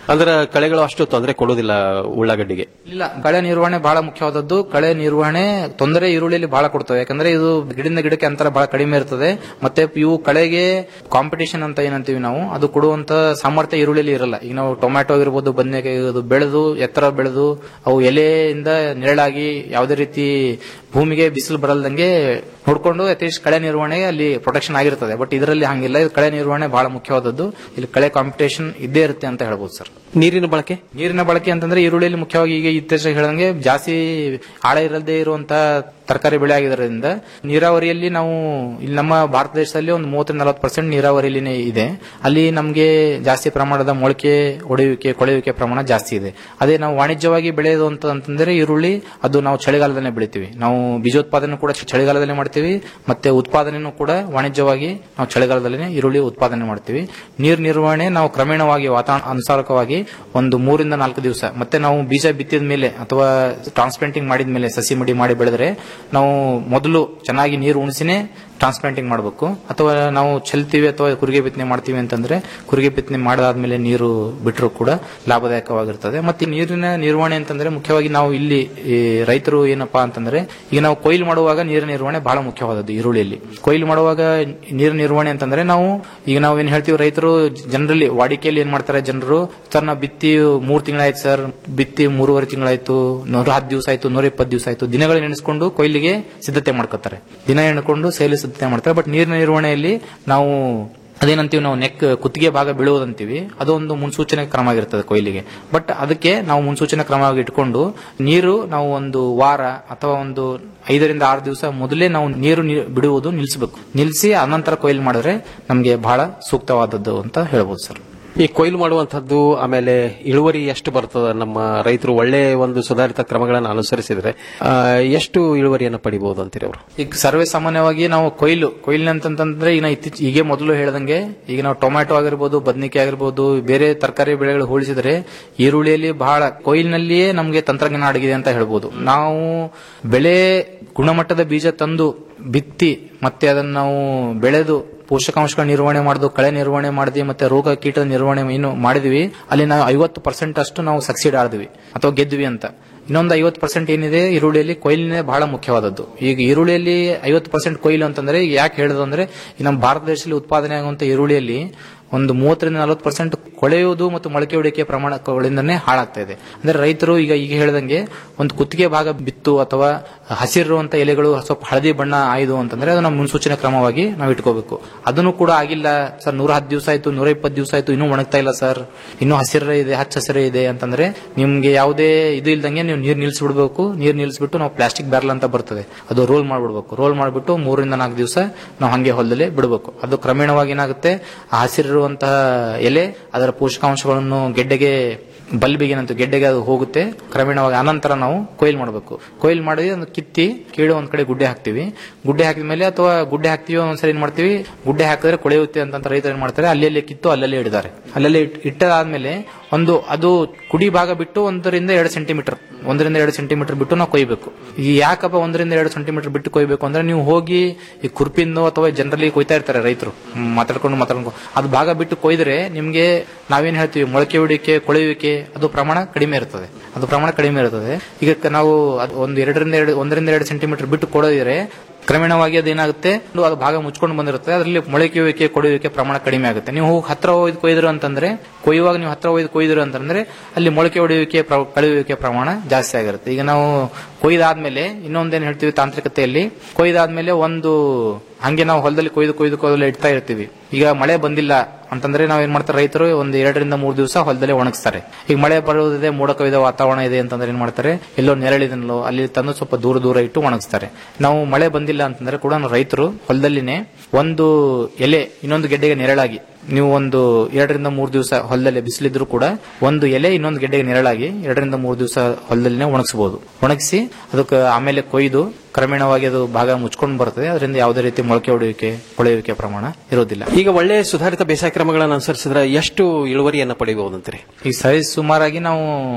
K: ಅಂದ್ರೆ ಕಳೆಗಳು ಅಷ್ಟು ತೊಂದರೆ ಕೊಡುವುದಿಲ್ಲ ಉಳ್ಳಾಗಡ್ಡಿಗೆ
O: ಇಲ್ಲ ಕಳೆ ನಿರ್ವಹಣೆ ಬಹಳ ಮುಖ್ಯವಾದದ್ದು ಕಳೆ ನಿರ್ವಹಣೆ ತೊಂದರೆ ಈರುಳ್ಳಿಯಲ್ಲಿ ಬಹಳ ಕೊಡ್ತವೆ ಯಾಕಂದ್ರೆ ಇದು ಗಿಡದಿಂದ ಗಿಡಕ್ಕೆ ಅಂತರ ಬಹಳ ಕಡಿಮೆ ಇರ್ತದೆ ಮತ್ತೆ ಇವು ಕಳೆಗೆ ಕಾಂಪಿಟೇಷನ್ ಅಂತ ಏನಂತೀವಿ ನಾವು ಅದು ಕೊಡುವಂತ ಸಾಮರ್ಥ್ಯ ಈರುಳ್ಳಿಯಲ್ಲಿ ಇರಲ್ಲ ಈಗ ನಾವು ಟೊಮ್ಯಾಟೊ ಆಗಿರ್ಬೋದು ಬದನೆಕಾಯಿ ಆಗಿರ್ಬೋದು ಬೆಳೆದು ಎತ್ತರ ಬೆಳೆದು ಅವು ಎಲೆಯಿಂದ ನೆರಳಾಗಿ ಯಾವುದೇ ರೀತಿ ಭೂಮಿಗೆ ಬಿಸಿಲು ಬರಲ್ದಂಗೆ ನೋಡ್ಕೊಂಡು ಅಟ್ಲೀಸ್ಟ್ ಕಳೆ ನಿರ್ವಹಣೆಗೆ ಅಲ್ಲಿ ಪ್ರೊಟೆಕ್ಷನ್ ಆಗಿರ್ತದೆ ಬಟ್ ಇದರಲ್ಲಿ ಹಂಗಿಲ್ಲ ಇದು ಕಳೆ ನಿರ್ವಹಣೆ ಬಹಳ ಮುಖ್ಯವಾದದ್ದು ಇಲ್ಲಿ ಕಳೆ ಕಾಂಪಿಟೇಷನ್ ಇದ್ದೇ ಇರುತ್ತೆ ಅಂತ ಹೇಳ್ಬೋದು ಸರ್
K: ನೀರಿನ ಬಳಕೆ
O: ನೀರಿನ ಬಳಕೆ ಅಂತಂದ್ರೆ ಈರುಳ್ಳಿಯಲ್ಲಿ ಮುಖ್ಯವಾಗಿ ಈಗ ಇತ್ತೀಚೆಗೆ ಹೇಳಂಗೆ ಜಾಸ್ತಿ ಆಳ ಇರದೇ ಇರುವಂತ ತರಕಾರಿ ಬೆಳೆ ಆಗಿರೋದ್ರಿಂದ ನೀರಾವರಿಯಲ್ಲಿ ನಾವು ಇಲ್ಲಿ ನಮ್ಮ ಭಾರತ ದೇಶದಲ್ಲಿ ಒಂದು ಮೂವತ್ತರಿಂದ ನಲವತ್ತು ಪರ್ಸೆಂಟ್ ನೀರಾವರಿಯಲ್ಲಿನೇ ಇದೆ ಅಲ್ಲಿ ನಮಗೆ ಜಾಸ್ತಿ ಪ್ರಮಾಣದ ಮೊಳಕೆ ಒಡೆಯುವಿಕೆ ಕೊಳೆಯುವಿಕೆ ಪ್ರಮಾಣ ಜಾಸ್ತಿ ಇದೆ ಅದೇ ನಾವು ವಾಣಿಜ್ಯವಾಗಿ ಬೆಳೆಯೋದು ಅಂತ ಅಂತಂದ್ರೆ ಈರುಳ್ಳಿ ಅದು ನಾವು ಚಳಿಗಾಲದಲ್ಲೇ ಬೆಳಿತೀವಿ ನಾವು ಬೀಜೋತ್ಪಾದನೆ ಕೂಡ ಚಳಿಗಾಲದಲ್ಲೇ ಮಾಡ್ತೀವಿ ಮತ್ತೆ ಉತ್ಪಾದನೆನೂ ಕೂಡ ವಾಣಿಜ್ಯವಾಗಿ ನಾವು ಚಳಿಗಾಲದಲ್ಲೇ ಈರುಳ್ಳಿ ಉತ್ಪಾದನೆ ಮಾಡ್ತೀವಿ ನೀರು ನಿರ್ವಹಣೆ ನಾವು ಕ್ರಮೇಣವಾಗಿ ವಾತಾವರಣ ಅನುಸಾರಕವಾಗಿ ಒಂದು ಮೂರಿಂದ ನಾಲ್ಕು ದಿವಸ ಮತ್ತೆ ನಾವು ಬೀಜ ಬಿತ್ತಿದ ಮೇಲೆ ಅಥವಾ ಟ್ರಾನ್ಸ್ಪ್ಲಾಂಟಿಂಗ್ ಮಾಡಿದ ಮೇಲೆ ಸಸಿ ಮಡಿ ಮಾಡಿ ಬೆಳೆದ್ರೆ ನಾವು ಮೊದಲು ಚೆನ್ನಾಗಿ ನೀರು ಉಣಿಸಿನೇ ಟ್ರಾನ್ಸ್ಪ್ಲಾಂಟಿಂಗ್ ಮಾಡಬೇಕು ಅಥವಾ ನಾವು ಚೆಲ್ತೀವಿ ಅಥವಾ ಕುರಿಗೆ ಬಿತ್ತನೆ ಮಾಡ್ತೀವಿ ಅಂತಂದ್ರೆ ಕುರಿಗೆ ಬಿತ್ತನೆ ಮಾಡಾದ್ಮೇಲೆ ನೀರು ಬಿಟ್ಟರು ಕೂಡ ಲಾಭದಾಯಕವಾಗಿರ್ತದೆ ಮತ್ತೆ ಈ ನೀರಿನ ನಿರ್ವಹಣೆ ಅಂತಂದ್ರೆ ಮುಖ್ಯವಾಗಿ ನಾವು ಇಲ್ಲಿ ಈ ರೈತರು ಏನಪ್ಪಾ ಅಂತಂದ್ರೆ ಈಗ ನಾವು ಕೊಯ್ಲು ಮಾಡುವಾಗ ನೀರಿನ ನಿರ್ವಹಣೆ ಬಹಳ ಮುಖ್ಯವಾದದ್ದು ಈರುಳ್ಳಿಯಲ್ಲಿ ಕೊಯ್ಲು ಮಾಡುವಾಗ ನೀರಿನ ನಿರ್ವಹಣೆ ಅಂತಂದ್ರೆ ನಾವು ಈಗ ನಾವು ಏನ್ ಹೇಳ್ತೀವಿ ರೈತರು ಜನರಲಿ ವಾಡಿಕೆಯಲ್ಲಿ ಏನ್ ಮಾಡ್ತಾರೆ ಜನರು ಸರ್ ನಾವು ಬಿತ್ತಿ ಮೂರ್ ತಿಂಗಳಾಯ್ತು ಸರ್ ಬಿತ್ತಿ ಮೂರುವರೆ ತಿಂಗಳಾಯ್ತು ನೂರ ಹತ್ತು ದಿವಸ ಆಯ್ತು ನೂರ ಇಪ್ಪತ್ತು ದಿವಸ ಆಯ್ತು ದಿನಗಳು ನೆನೆಸ್ಕೊಂಡು ಕೊಯ್ಲಿಗೆ ಸಿದ್ಧತೆ ಮಾಡ್ಕೋತಾರೆ ದಿನ ಎಣ್ಕೊಂಡು ಸೇಲಿ ಸಿದ್ಧತೆ ಮಾಡ್ತಾರೆ ಬಟ್ ನೀರಿನ ನಿರ್ವಹಣೆಯಲ್ಲಿ ನಾವು ಅದೇನಂತೀವಿ ನಾವು ನೆಕ್ ಕುತ್ತಿಗೆ ಭಾಗ ಬೀಳುವುದಂತೀವಿ ಅದೊಂದು ಮುನ್ಸೂಚನೆ ಕ್ರಮ ಆಗಿರ್ತದೆ ಕೊಯ್ಲಿಗೆ ಬಟ್ ಅದಕ್ಕೆ ನಾವು ಮುನ್ಸೂಚನೆ ಕ್ರಮವಾಗಿ ಇಟ್ಕೊಂಡು ನೀರು ನಾವು ಒಂದು ವಾರ ಅಥವಾ ಒಂದು ಐದರಿಂದ ಆರು ದಿವಸ ಮೊದಲೇ ನಾವು ನೀರು ನಿ- ಬಿಡುವುದು ನಿಲ್ಲಿಸಬೇಕು ನಿಲ್ಲಿಸಿ ಅನಂತರ ಕೊಯ್ಲು ಮಾಡಿದ್ರೆ ನಮಗೆ ಬಹಳ ಸೂಕ್ತವಾದದ್ದು ಅಂತ ಹೇಳ್ಬೋದು ಸರ್
K: ಈ ಕೊಯ್ಲು ಮಾಡುವಂತದ್ದು ಆಮೇಲೆ ಇಳುವರಿ ಎಷ್ಟು ಬರ್ತದ ನಮ್ಮ ರೈತರು ಒಳ್ಳೆ ಒಂದು ಸುಧಾರಿತ ಕ್ರಮಗಳನ್ನು ಅನುಸರಿಸಿದ್ರೆ ಆ, ಎಷ್ಟು ಇಳುವರಿಯನ್ನು ಪಡಿಬಹುದು ಅಂತೀರಿ ಅವರು
O: ಈಗ ಸರ್ವೇ ಸಾಮಾನ್ಯವಾಗಿ ನಾವು ಕೊಯ್ಲು ಕೊಯ್ಲು ಅಂತಂತಂದ್ರೆ ಈಗ ನಾ ಇತ್ತೀಚೆ ಈಗ ಮೊದಲು ಹೇಳ್ದಂಗೆ ಈಗ ನಾವು ಟೊಮ್ಯಾಟೊ ಆಗಿರ್ಬೋದು ಬದನೆಕಾಯಿ ಆಗಿರ್ಬೋದು ಬೇರೆ ತರಕಾರಿ ಬೆಳೆಗಳು ಹೋಲಿಸಿದ್ರೆ ಈರುಳ್ಳಿಯಲ್ಲಿ ಬಹಳ ಕೊಯ್ಲಿನಲ್ಲಿಯೇ ನಮಗೆ ತಂತ್ರಜ್ಞಾನ ಅಡಗಿದೆ ಅಂತ ಹೇಳ್ಬೋದು ನಾವು ಬೆಳೆ ಗುಣಮಟ್ಟದ ಬೀಜ ತಂದು ಬಿತ್ತಿ ಮತ್ತೆ ಅದನ್ನು ನಾವು ಬೆಳೆದು ಪೋಷಕಾಂಶಗಳ ನಿರ್ವಹಣೆ ಮಾಡುದು ಕಳೆ ನಿರ್ವಹಣೆ ಮಾಡಿದ್ವಿ ಮತ್ತೆ ರೋಗ ಕೀಟದ ನಿರ್ವಹಣೆ ಏನು ಮಾಡಿದ್ವಿ ಅಲ್ಲಿ ನಾವು ಐವತ್ತು ಪರ್ಸೆಂಟ್ ಅಷ್ಟು ನಾವು ಸಕ್ಸೀಡ್ ಆದ್ವಿ ಅಥವಾ ಗೆದ್ವಿ ಅಂತ ಇನ್ನೊಂದು ಐವತ್ತು ಪರ್ಸೆಂಟ್ ಏನಿದೆ ಈರುಳ್ಳಿಯಲ್ಲಿ ಕೊಯ್ಲಿನೇ ಬಹಳ ಮುಖ್ಯವಾದದ್ದು ಈಗ ಈರುಳ್ಳಿಯಲ್ಲಿ ಐವತ್ತು ಪರ್ಸೆಂಟ್ ಕೊಯ್ಲು ಅಂತಂದ್ರೆ ಈಗ ಯಾಕೆ ಹೇಳೋದು ಅಂದ್ರೆ ಈ ನಮ್ಮ ಭಾರತ ದೇಶದಲ್ಲಿ ಉತ್ಪಾದನೆ ಆಗುವಂತ ಈರುಳ್ಳಿಯಲ್ಲಿ ಒಂದು ಮೂವತ್ತರಿಂದ ನಲವತ್ತು ಪರ್ಸೆಂಟ್ ಕೊಳೆಯುವುದು ಮತ್ತು ಮೊಳಕೆ ಹೊಡಿಕೆ ಪ್ರಮಾಣಗಳಿಂದನೇ ಹಾಳಾಗ್ತಾ ಇದೆ ಅಂದ್ರೆ ರೈತರು ಈಗ ಈಗ ಹೇಳ್ದಂಗೆ ಒಂದು ಕುತ್ತಿಗೆ ಭಾಗ ಬಿತ್ತು ಅಥವಾ ಹಸಿರುವಂತ ಎಲೆಗಳು ಸ್ವಲ್ಪ ಹಳದಿ ಬಣ್ಣ ಆಯ್ದು ಅಂತಂದ್ರೆ ಅದನ್ನ ಮುನ್ಸೂಚನೆ ಕ್ರಮವಾಗಿ ನಾವು ಇಟ್ಕೋಬೇಕು ಅದನ್ನು ಕೂಡ ಆಗಿಲ್ಲ ಸರ್ ನೂರ ಹತ್ತು ದಿವಸ ಆಯ್ತು ನೂರ ಇಪ್ಪತ್ತು ದಿವಸ ಆಯ್ತು ಇನ್ನೂ ಒಣಗ್ತಾ ಇಲ್ಲ ಸರ್ ಇನ್ನೂ ಹಸಿರೇ ಇದೆ ಹಚ್ಚ ಹಸಿರೇ ಇದೆ ಅಂತಂದ್ರೆ ನಿಮ್ಗೆ ಯಾವುದೇ ಇದು ಇಲ್ದಂಗೆ ನೀವು ನೀರು ನಿಲ್ಲಿಸ್ಬಿಡ್ಬೇಕು ನೀರು ನಿಲ್ಲಿಸ್ಬಿಟ್ಟು ನಾವು ಪ್ಲಾಸ್ಟಿಕ್ ಬ್ಯಾರಲ್ ಅಂತ ಬರ್ತದೆ ಅದು ರೋಲ್ ಮಾಡ್ಬಿಡ್ಬೇಕು ರೋಲ್ ಮಾಡ್ಬಿಟ್ಟು ಮೂರರಿಂದ ನಾಲ್ಕು ದಿವಸ ನಾವು ಹಂಗೆ ಹೊಲದಲ್ಲಿ ಬಿಡಬೇಕು ಅದು ಕ್ರಮೇಣವಾಗಿ ಏನಾಗುತ್ತೆ ಆ ಹಸಿರಿರುವಂತಹ ಎಲೆ ಅದರ ಪೋಷಕಾಂಶಗಳನ್ನು ಗೆಡ್ಡೆಗೆ ಬಲ್ಬಿಗೇನಂತ ಗೆಡ್ಡೆಗೆ ಅದು ಹೋಗುತ್ತೆ ಕ್ರಮೇಣವಾಗಿ ಅನಂತರ ನಾವು ಕೊಯ್ಲು ಮಾಡಬೇಕು ಕೊಯ್ಲು ಮಾಡಿ ಒಂದು ಕಿತ್ತಿ ಕೀಳು ಒಂದ್ ಕಡೆ ಗುಡ್ಡೆ ಹಾಕ್ತಿವಿ ಗುಡ್ಡೆ ಹಾಕಿದ ಮೇಲೆ ಅಥವಾ ಗುಡ್ಡೆ ಹಾಕ್ತಿವಿ ಒಂದ್ಸರಿ ಏನ್ ಮಾಡ್ತೀವಿ ಗುಡ್ಡೆ ಹಾಕಿದ್ರೆ ಕೊಳೆಯುತ್ತೆ ಅಂತ ರೈತರು ಏನ್ ಮಾಡ್ತಾರೆ ಅಲ್ಲಲ್ಲಿ ಕಿತ್ತು ಅಲ್ಲಲ್ಲಿ ಇಡಿದ್ದಾರೆ ಅಲ್ಲಲ್ಲಿ ಇಟ್- ಇಟ್ಟಾದ್ಮೇಲೆ ಒಂದು ಅದು ಕುಡಿ ಭಾಗ ಬಿಟ್ಟು ಒಂದರಿಂದ ಎರಡು ಸೆಂಟಿಮೀಟರ್ ಒಂದರಿಂದ ಎರಡು ಸೆಂಟಿಮೀಟರ್ ಬಿಟ್ಟು ನಾವು ಕೊಯ್ಬೇಕು ಈ ಯಾಕಪ್ಪ ಒಂದರಿಂದ ಎರಡು ಸೆಂಟಿಮೀಟರ್ ಬಿಟ್ಟು ಕೊಯ್ಬೇಕು ಅಂದ್ರೆ ನೀವು ಹೋಗಿ ಈ ಕುರ್ಪಿಂದು ಅಥವಾ ಜನರಲಿ ಕೊಯ್ತಾ ಇರ್ತಾರೆ ರೈತರು ಹ್ಮ್, ಮಾತಾಡ್ಕೊಂಡು ಮಾತಾಡ್ಕೊಂಡು ಅದು ಭಾಗ ಬಿಟ್ಟು ಕೊಯ್ದ್ರೆ ನಿಮ್ಗೆ ನಾವೇನ್ ಹೇಳ್ತೀವಿ ಮೊಳಕೆ ಹೊಡಿಕೆ ಕೊಳೆಯುವಿಕೆ ಅದು ಪ್ರಮಾಣ ಕಡಿಮೆ ಇರ್ತದೆ ಅದು ಪ್ರಮಾಣ ಕಡಿಮೆ ಇರ್ತದೆ ಈಗ ಕ- ನಾವು ಅದು ಒಂದು ಎರಡರಿಂದ ಎರಡು ಒಂದರಿಂದ ಎರಡು ಸೆಂಟಿಮೀಟರ್ ಬಿಟ್ಟು ಕೊಡೋದಿದ್ರೆ ಕ್ರಮೇಣವಾಗಿ ಅದೇನಾಗುತ್ತೆ ಒಂದು ಅದು ಭಾಗ ಮುಚ್ಕೊಂಡು ಬಂದಿರುತ್ತೆ ಅದರಲ್ಲಿ ಮೊಳಕೆಯುವಿಕೆ ಕೊಡುವಿಕೆ ಪ್ರಮಾಣ ಕಡಿಮೆ ಆಗುತ್ತೆ ನೀವು ಹೋಗಿ ಹತ್ರ ಒಯ್ದು ಕೊಯ್ದ್ರು ಅಂತಂದ್ರೆ ಕೊಯ್ಯುವಾಗ ನೀವು ಹತ್ರ ಒಯ್ದು ಕೊಯ್ದ್ರು ಅಂತಂದ್ರೆ ಅಲ್ಲಿ ಮೊಳಕೆ ಹೊಡೆಯುವಿಕೆ ಪ್ರ- ಕಳೆಯುವಿಕೆ ಪ್ರಮಾಣ ಜಾಸ್ತಿ ಆಗಿರುತ್ತೆ ಈಗ ನಾವು ಕೊಯ್ದಾದ್ಮೇಲೆ ಇನ್ನೊಂದೇನು ಹೇಳ್ತೀವಿ ತಾಂತ್ರಿಕತೆಯಲ್ಲಿ ಕೊಯ್ದಾದ್ಮೇಲೆ ಒಂದು ಹಂಗೆ ನಾವು ಹೊಲದಲ್ಲಿ ಕೊಯ್ದು ಕೊಯ್ದು ಕೊಯ್ದು ಇಡ್ತಾ ಇರ್ತೀವಿ ಈಗ ಮಳೆ ಬಂದಿಲ್ಲ ಅಂತಂದ್ರೆ ನಾವ್ ಏನ್ ಮಾಡ್ತಾರೆ ರೈತರು ಒಂದು ಎರಡರಿಂದ ಮೂರು ದಿವಸ ಹೊಲದಲ್ಲಿ ಒಣಗಿಸ್ತಾರೆ ಈಗ ಮಳೆ ಬರುವುದಿದೆ ಮೋಡ ಕವಿದ ವಾತಾವರಣ ಇದೆ ಅಂತಂದ್ರೆ ಏನ್ ಮಾಡ್ತಾರೆ ಎಲ್ಲೋ ನೆರಳಿದನಲ್ಲೋ ಅಲ್ಲಿ ತಂದು ಸ್ವಲ್ಪ ದೂರ ದೂರ ಇಟ್ಟು ಒಣಗಿಸ್ತಾರೆ ನಾವು ಮಳೆ ಬಂದಿಲ್ಲ ಅಂತಂದ್ರೆ ಕೂಡ ನಾವು ರೈತರು ಹೊಲದಲ್ಲಿನೇ ಒಂದು ಎಲೆ ಇನ್ನೊಂದು ಗೆಡ್ಡೆಗೆ ನೆರಳಾಗಿ ನೀವು ಒಂದು ಎರಡರಿಂದ ಮೂರು ದಿವಸ ಹೊಲದಲ್ಲಿ ಬಿಸಿಲಿದ್ರು ಕೂಡ ಒಂದು ಎಲೆ ಇನ್ನೊಂದು ಗೆಡ್ಡೆಗೆ ನೆರಳಾಗಿ ಎರಡರಿಂದ ಮೂರು ದಿವಸ ಹೊಲದಲ್ಲಿನೇ ಒಣಗಿಸಬಹುದು ಒಣಗಿಸಿ ಅದಕ್ಕೆ ಆಮೇಲೆ ಕೊಯ್ದು ಕ್ರಮೇಣವಾಗಿ ಅದು ಭಾಗ ಮುಚ್ಕೊಂಡು ಬರ್ತದೆ ಅದರಿಂದ ಯಾವುದೇ ರೀತಿ ಮೊಳಕೆ ಹೊಡೆಯುವಿಕೆ ಕೊಳೆಯುವಿಕೆ ಪ್ರಮಾಣ ಇರೋದಿಲ್ಲ
K: ಈಗ ಒಳ್ಳೆ ಸುಧಾರಿತ ಬೇಸಾಯ ಕ್ರಮಗಳನ್ನು ಅನುಸರಿಸಿದ್ರೆ ಎಷ್ಟು ಇಳುವರಿಯನ್ನು ಪಡಿಬಹುದು ಅಂತೀರಿ
O: ಈ ಸೈಜ್ ಸುಮಾರಾಗಿ ನಾವು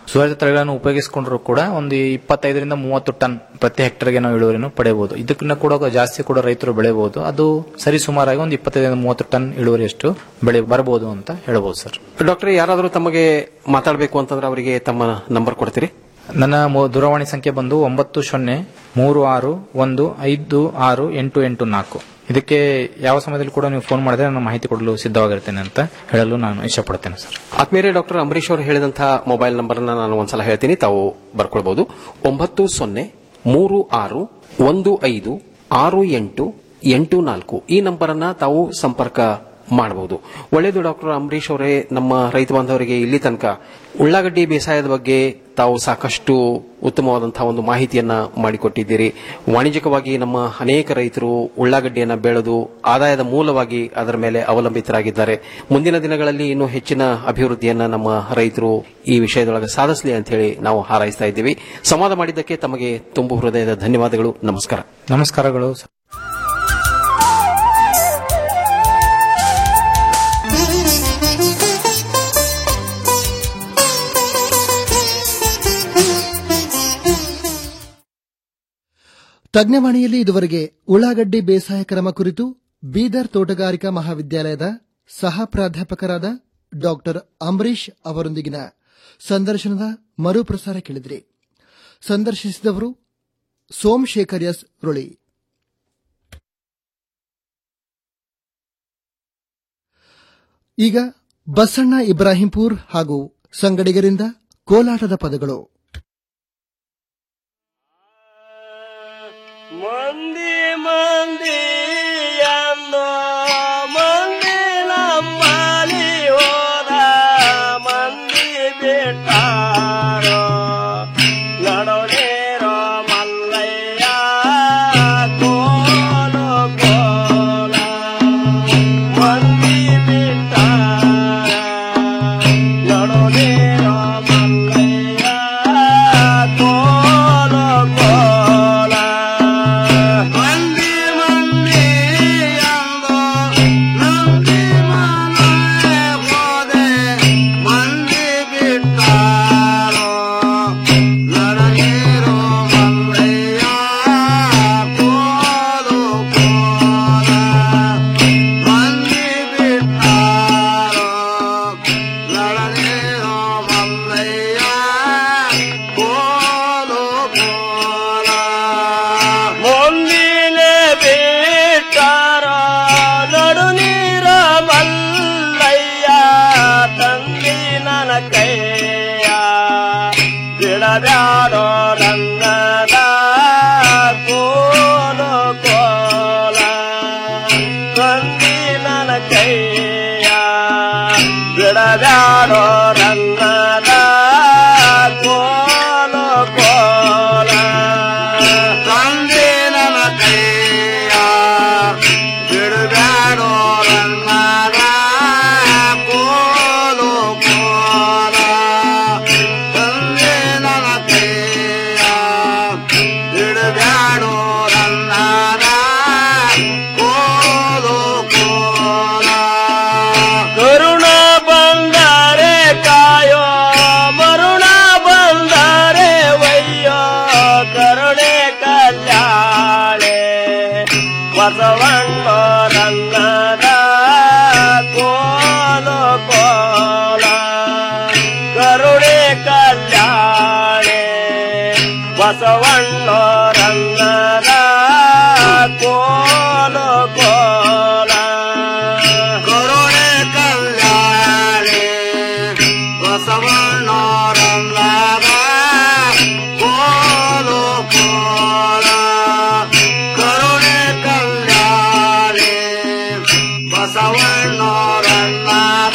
O: ಸುಧಾರಿತ ತಳಿಗಳನ್ನು ಉಪಯೋಗಿಸಿಕೊಂಡ್ರು ಕೂಡ ಒಂದು ಇಪ್ಪತ್ತೈದರಿಂದ ಮೂವತ್ತು ಟನ್ ಪ್ರತಿ ಹೆಕ್ಟರ್ಗೆ ನಾವು ಇಳುವರಿಯನ್ನು ಪಡೆಯಬಹುದು ಇದಕ್ಕಿಂತ ಕೂಡ ಜಾಸ್ತಿ ಕೂಡ ರೈತರು ಬೆಳೆಯಬಹುದು ಅದು ಸರಿ ಸುಮಾರಾಗಿ ಒಂದು ಇಪ್ಪತ್ತೈದರಿಂದ ಮೂವತ್ತು ಟನ್ ಇಳುವರಿಯಷ್ಟು ಬೆಳೆ ಬರಬಹುದು ಅಂತ ಹೇಳ್ಬೋದು ಸರ್
K: ಡಾಕ್ಟರ್ ಯಾರಾದರೂ ತಮಗೆ ಮಾತಾಡಬೇಕು ಅಂತಂದ್ರೆ ಅವರಿಗೆ ತಮ್ಮ ನಂಬರ್ ಕೊಡ್ತೀರಿ
O: ನನ್ನ ಮೊ- ದೂರವಾಣಿ ಸಂಖ್ಯೆ ಬಂದು ಒಂಬತ್ತು ಸೊನ್ನೆ ಮೂರು ಆರು ಒಂದು ಐದು ಆರು ಎಂಟು ಎಂಟು ನಾಲ್ಕು ಇದಕ್ಕೆ ಯಾವ ಸಮಯದಲ್ಲಿ ಕೂಡ ನೀವು ಫೋನ್ ಮಾಡಿದ್ರೆ ನಾನು ಮಾಹಿತಿ ಕೊಡಲು ಸಿದ್ಧವಾಗಿರ್ತೇನೆ ಅಂತ ಹೇಳಲು ನಾನು ಇಷ್ಟಪಡ್ತೇನೆ ಸರ್
K: ಆತ್ಮೀಯರೇ ಡಾಕ್ಟರ್ ಅಂಬರೀಶ್ ಅವರು ಹೇಳಿದಂತಹ ಮೊಬೈಲ್ ನಂಬರ್ ನಾನು ಒಂದ್ಸಲ ಹೇಳ್ತೀನಿ ತಾವು ಬರ್ಕೊಳ್ಬಹುದು ಒಂಬತ್ತು ಸೊನ್ನೆ ಮೂರು ಆರು ಒಂದು ಐದು ಆರು ಎಂಟು ಎಂಟು ನಾಲ್ಕು ಈ ನಂಬರ್ ಅನ್ನ ತಾವು ಸಂಪರ್ಕ ಮಾಡಬಹುದು ಒಳ್ಳೆಯದು ಡಾಕ್ಟರ್ ಅಂಬರೀಶ್ ಅವರೇ ನಮ್ಮ ರೈತ ಬಾಂಧವರಿಗೆ ಇಲ್ಲಿ ತನಕ ಉಳ್ಳಾಗಡ್ಡಿ ಬೇಸಾಯದ ಬಗ್ಗೆ ತಾವು ಸಾಕಷ್ಟು ಉತ್ತಮವಾದಂತಹ ಒಂದು ಮಾಹಿತಿಯನ್ನ ಮಾಡಿಕೊಟ್ಟಿದ್ದೀರಿ ವಾಣಿಜ್ಯಿಕವಾಗಿ ನಮ್ಮ ಅನೇಕ ರೈತರು ಉಳ್ಳಾಗಡ್ಡಿಯನ್ನ ಬೆಳೆದು ಆದಾಯದ ಮೂಲವಾಗಿ ಅದರ ಮೇಲೆ ಅವಲಂಬಿತರಾಗಿದ್ದಾರೆ ಮುಂದಿನ ದಿನಗಳಲ್ಲಿ ಇನ್ನೂ ಹೆಚ್ಚಿನ ಅಭಿವೃದ್ಧಿಯನ್ನ ನಮ್ಮ ರೈತರು ಈ ವಿಷಯದೊಳಗೆ ಸಾಧಿಸಲಿ ಅಂತ ಹೇಳಿ ನಾವು ಹಾರೈಸ್ತಾ ಇದ್ದೀವಿ ಸಂವಾದ ಮಾಡಿದ್ದಕ್ಕೆ ತಮಗೆ ತುಂಬು ಹೃದಯದ ಧನ್ಯವಾದಗಳು ನಮಸ್ಕಾರ
O: ನಮಸ್ಕಾರಗಳು ಸರ್
D: ತಜ್ಞವಾಣಿಯಲ್ಲಿ ಇದುವರೆಗೆ ಉಳ್ಳಾಗಡ್ಡಿ ಬೇಸಾಯ ಕ್ರಮ ಕುರಿತು ಬೀದರ್ ತೋಟಗಾರಿಕಾ ಮಹಾವಿದ್ಯಾಲಯದ ಸಹ ಪ್ರಾಧ್ಯಾಪಕರಾದ ಡಾಕ್ಟರ್ ಅಂಬರೀಶ್ ಅವರೊಂದಿಗಿನ ಸಂದರ್ಶನದ ಮರುಪ್ರಸಾರ ಕೇಳಿದ್ರಿ ಸಂದರ್ಶಿಸಿದವರು ಸೋಮಶೇಖರ್ ಎಸ್ ರುಳಿ ಈಗ ಬಸಣ್ಣ ಇಬ್ರಾಹಿಂಪುರ್ ಹಾಗೂ ಸಂಗಡಿಗರಿಂದ ಕೋಲಾಟದ ಪದಗಳು
P: ಮಂದಿ ಮಂದಿ ಎಂದೋ ಮಂದಿ ನಮ್ಮಲಿ ಹೋದ ಮಂದಿ ಬಿಟ್ಟಾರೋ ನಡೋನೇರೋ ಮಲ್ಲಯ್ಯ ಕೋಲು ಕೋಲ ಮಂದಿ ಬಿಟ್ಟಾರ ನಡೋನೇರೋ ಮಲ್ಲಯ್ಯ ಕೋಲು ಕೋಲ ಮಂದಿ ಮಂದಿ ಎಂದೋ ನಂದಿ ಮನೆ ಹೋದೆ ಮಂದಿ ಬಿಟ್ಟಾರೋ ನಡಗೇರೋ ಮಲ್ಲಯ್ಯ ಕೋಲು ಕೋಲ ಮಂದಿ ಬಿಟ್ಟಾರೋ ನಡಗೇರೋ ಮಲ್ಲಯ್ಯ ಕೋಲು ಕೋಲ ಮುಂದಿನೆ ಬಿಟ್ಟಾರ ನಡು ನೀರ ಮಲ್ಲಯ್ಯ ತಂದಿ ನನ್ನ ಕೈಯ ಬಿಡಬ್ಯಾಡೋ ನನ್ನದ ಕೋಲು ಕೋಲ ತಂದಿ ನನ್ನ ಕೈಯ ಬಿಡಬ್ಯಾಡೋ ನನ್ನದ ಕೋಲು ಕೋಲ ತಂದೆ ನನ್ನ ಕೈಯ ಬಿಡಬ್ಯಾಡೋ ನನ್ನದ ಕೋಲು ಕೋಲ ತಂದೆ ನನ್ನ ಕೈಯ ಬಿಡಬ್ಯಾಡೋ ನನ್ನದ ಕೋಲು ಕೋಲ ಕರುಣ ಬಂದರೆ ಕಾಯೋ ಮರುಣ ಬಂದರೆ ವಯ್ಯೋ ಕರುಣೆ ಕಲ್ಯಾಣೆ ಬಸವಣ್ಣ ರಂಗದ ಕೋಲು ಕೋಲ ಕರುಣೆ ಕಲ್ಯಾಣೆ ಬಸವಣ್ಣ ರಂಗದ ಕೋಲು ಕೋಲ ಕರುಣೆ ಕಲ್ಯಾಣೆ ಬಸವಣ್ಣ ರಂಗದ ಕೋಲು ಕೋಲ ಕರುಣೆ ಕಲ್ಯಾಣೆ ಬಸವಣ್ಣ ರಂಗದ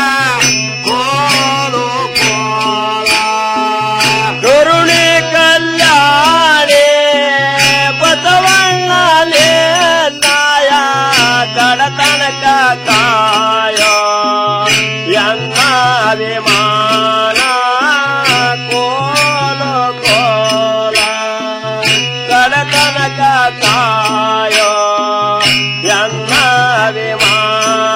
P: ಕೋಲು ಕೋಲ ಕರುಣೆ ಕಲ್ಯಾಣೆ ಬಸವಣ್ಣಲೇ ನಾಯ ಕಡತನಕ ಕಾಯೋ ಎನ್ನಾಭಿಮಾನ ಕೋಲು ಕೋಲ ಕಡತನಕ ಕಾಯೋ ಎನ್ನಾಭಿಮಾನ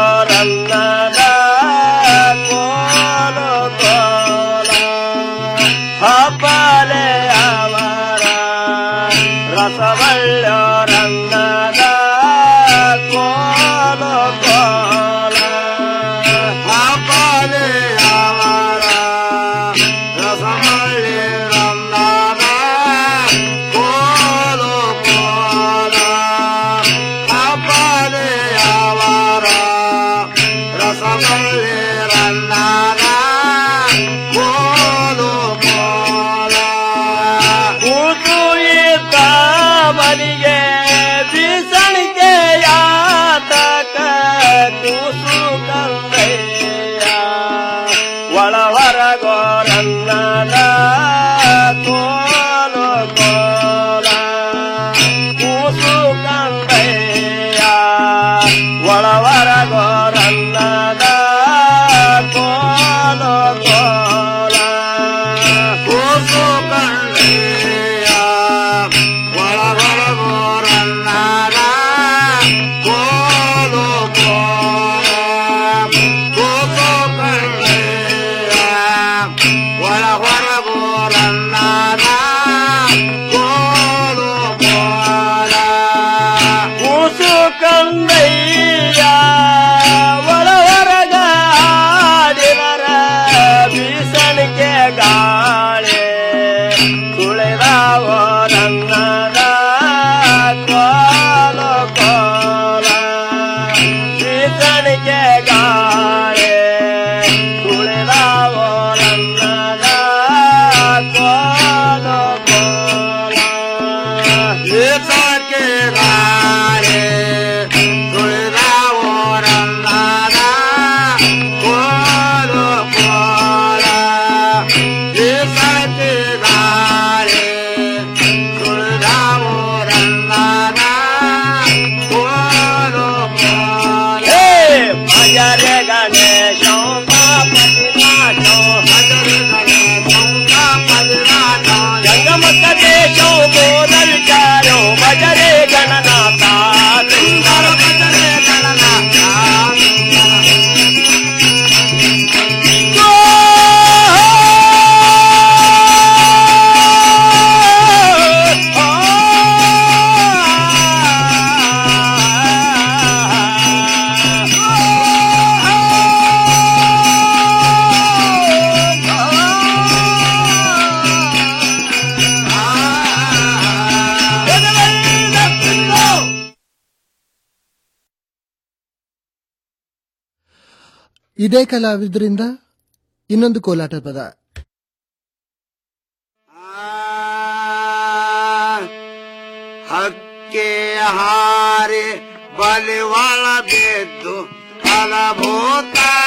P: ರನ್ನದ ಕೋಲು ಕೋಲ ಹಬ್ಬಲೆ ಅವರ ರಸವಳ್ಳ ರನ್ನದ ಕೋಲು ಕೋಲ ಹಬ್ಬಲೆ ಅವರ ರಸವಳ್ಳಿ ರನ್ನದ ಕೋಲು ಕೋಲ ಹಬ್ಬಲೆ ಅವರ ರಸವಳ್ಳಿ ರನ್ನದ ಕೋಲು ಕೋಲ ಕೂತು ಇದ್ದ ಮನಿಗೆ ಬೀಸಣಿಗೆ ಯಾತಕ ಕೂಸು ಕಂದಯ್ಯ ಒಳ ಹೊರಗೋರನ್ನದ ಕೋಲು ಕೋಲ ಕೂಸು ಕಂದಯ್ಯ ಒಳ ಹೊರಗೋರನ್ನದ ಕೋಲು ಕೋಲ ಕೂಸು ಕಂದಯ್ಯ ಒಳ ಹೊರಗೋರನ್ನದ ಕೋಲು ಕೋಲ ಕೂಸು ಕಂದಯ್ಯ ಒಳ ಹೊರಗೋರನ್ನದ ಕೋಲು ಕೋಲ ಕೂಸು ಕಂದಯ್ಯ ಒಳ ಹೊರಗಾಡಿದರ ಬೀಸಣಿಕೆ ಗಾಳಿ ತುಳಿದಾವೋ ನನ್ನದ ಕೋಲು ಕೋಲ ಬೀಸಣಿಕೆ ಗಾಳಿ ತುಳಿದಾವೋ ನನ್ನದ ಕೋಲು ಕೋಲ ಬೀಸಣಿಕೆ ಗಾಳಿ ತುಳಿದಾವೋ ನನ್ನದ ಕೋಲು ಕೋಲ ಬೀಸಣಿಕೆ ಗಾಳಿ ತುಳಿದಾವೋ ನನ್ನದ ಕೋಲು ಕೋಲ ಭಜರೆ ಗಣೇಶ ಜಂಗಮಕ್ಕ ದೇಶ ಬೋಧ ವಿಚಾರೋ ಭಜರೆ ಗಣನಾಥ ಸುಂದರ ಭಜರೆ ಗಣನಾಥ
D: ಇದೇ ಕಲಾವಿದರಿಂದ ಇನ್ನೊಂದು ಕೋಲಾಟದ ಪದ
P: ಹಕ್ಕೆ ಹಾರಿ ಬಲಿವಳ ಬಿದ್ದು ಫಲಭೂತ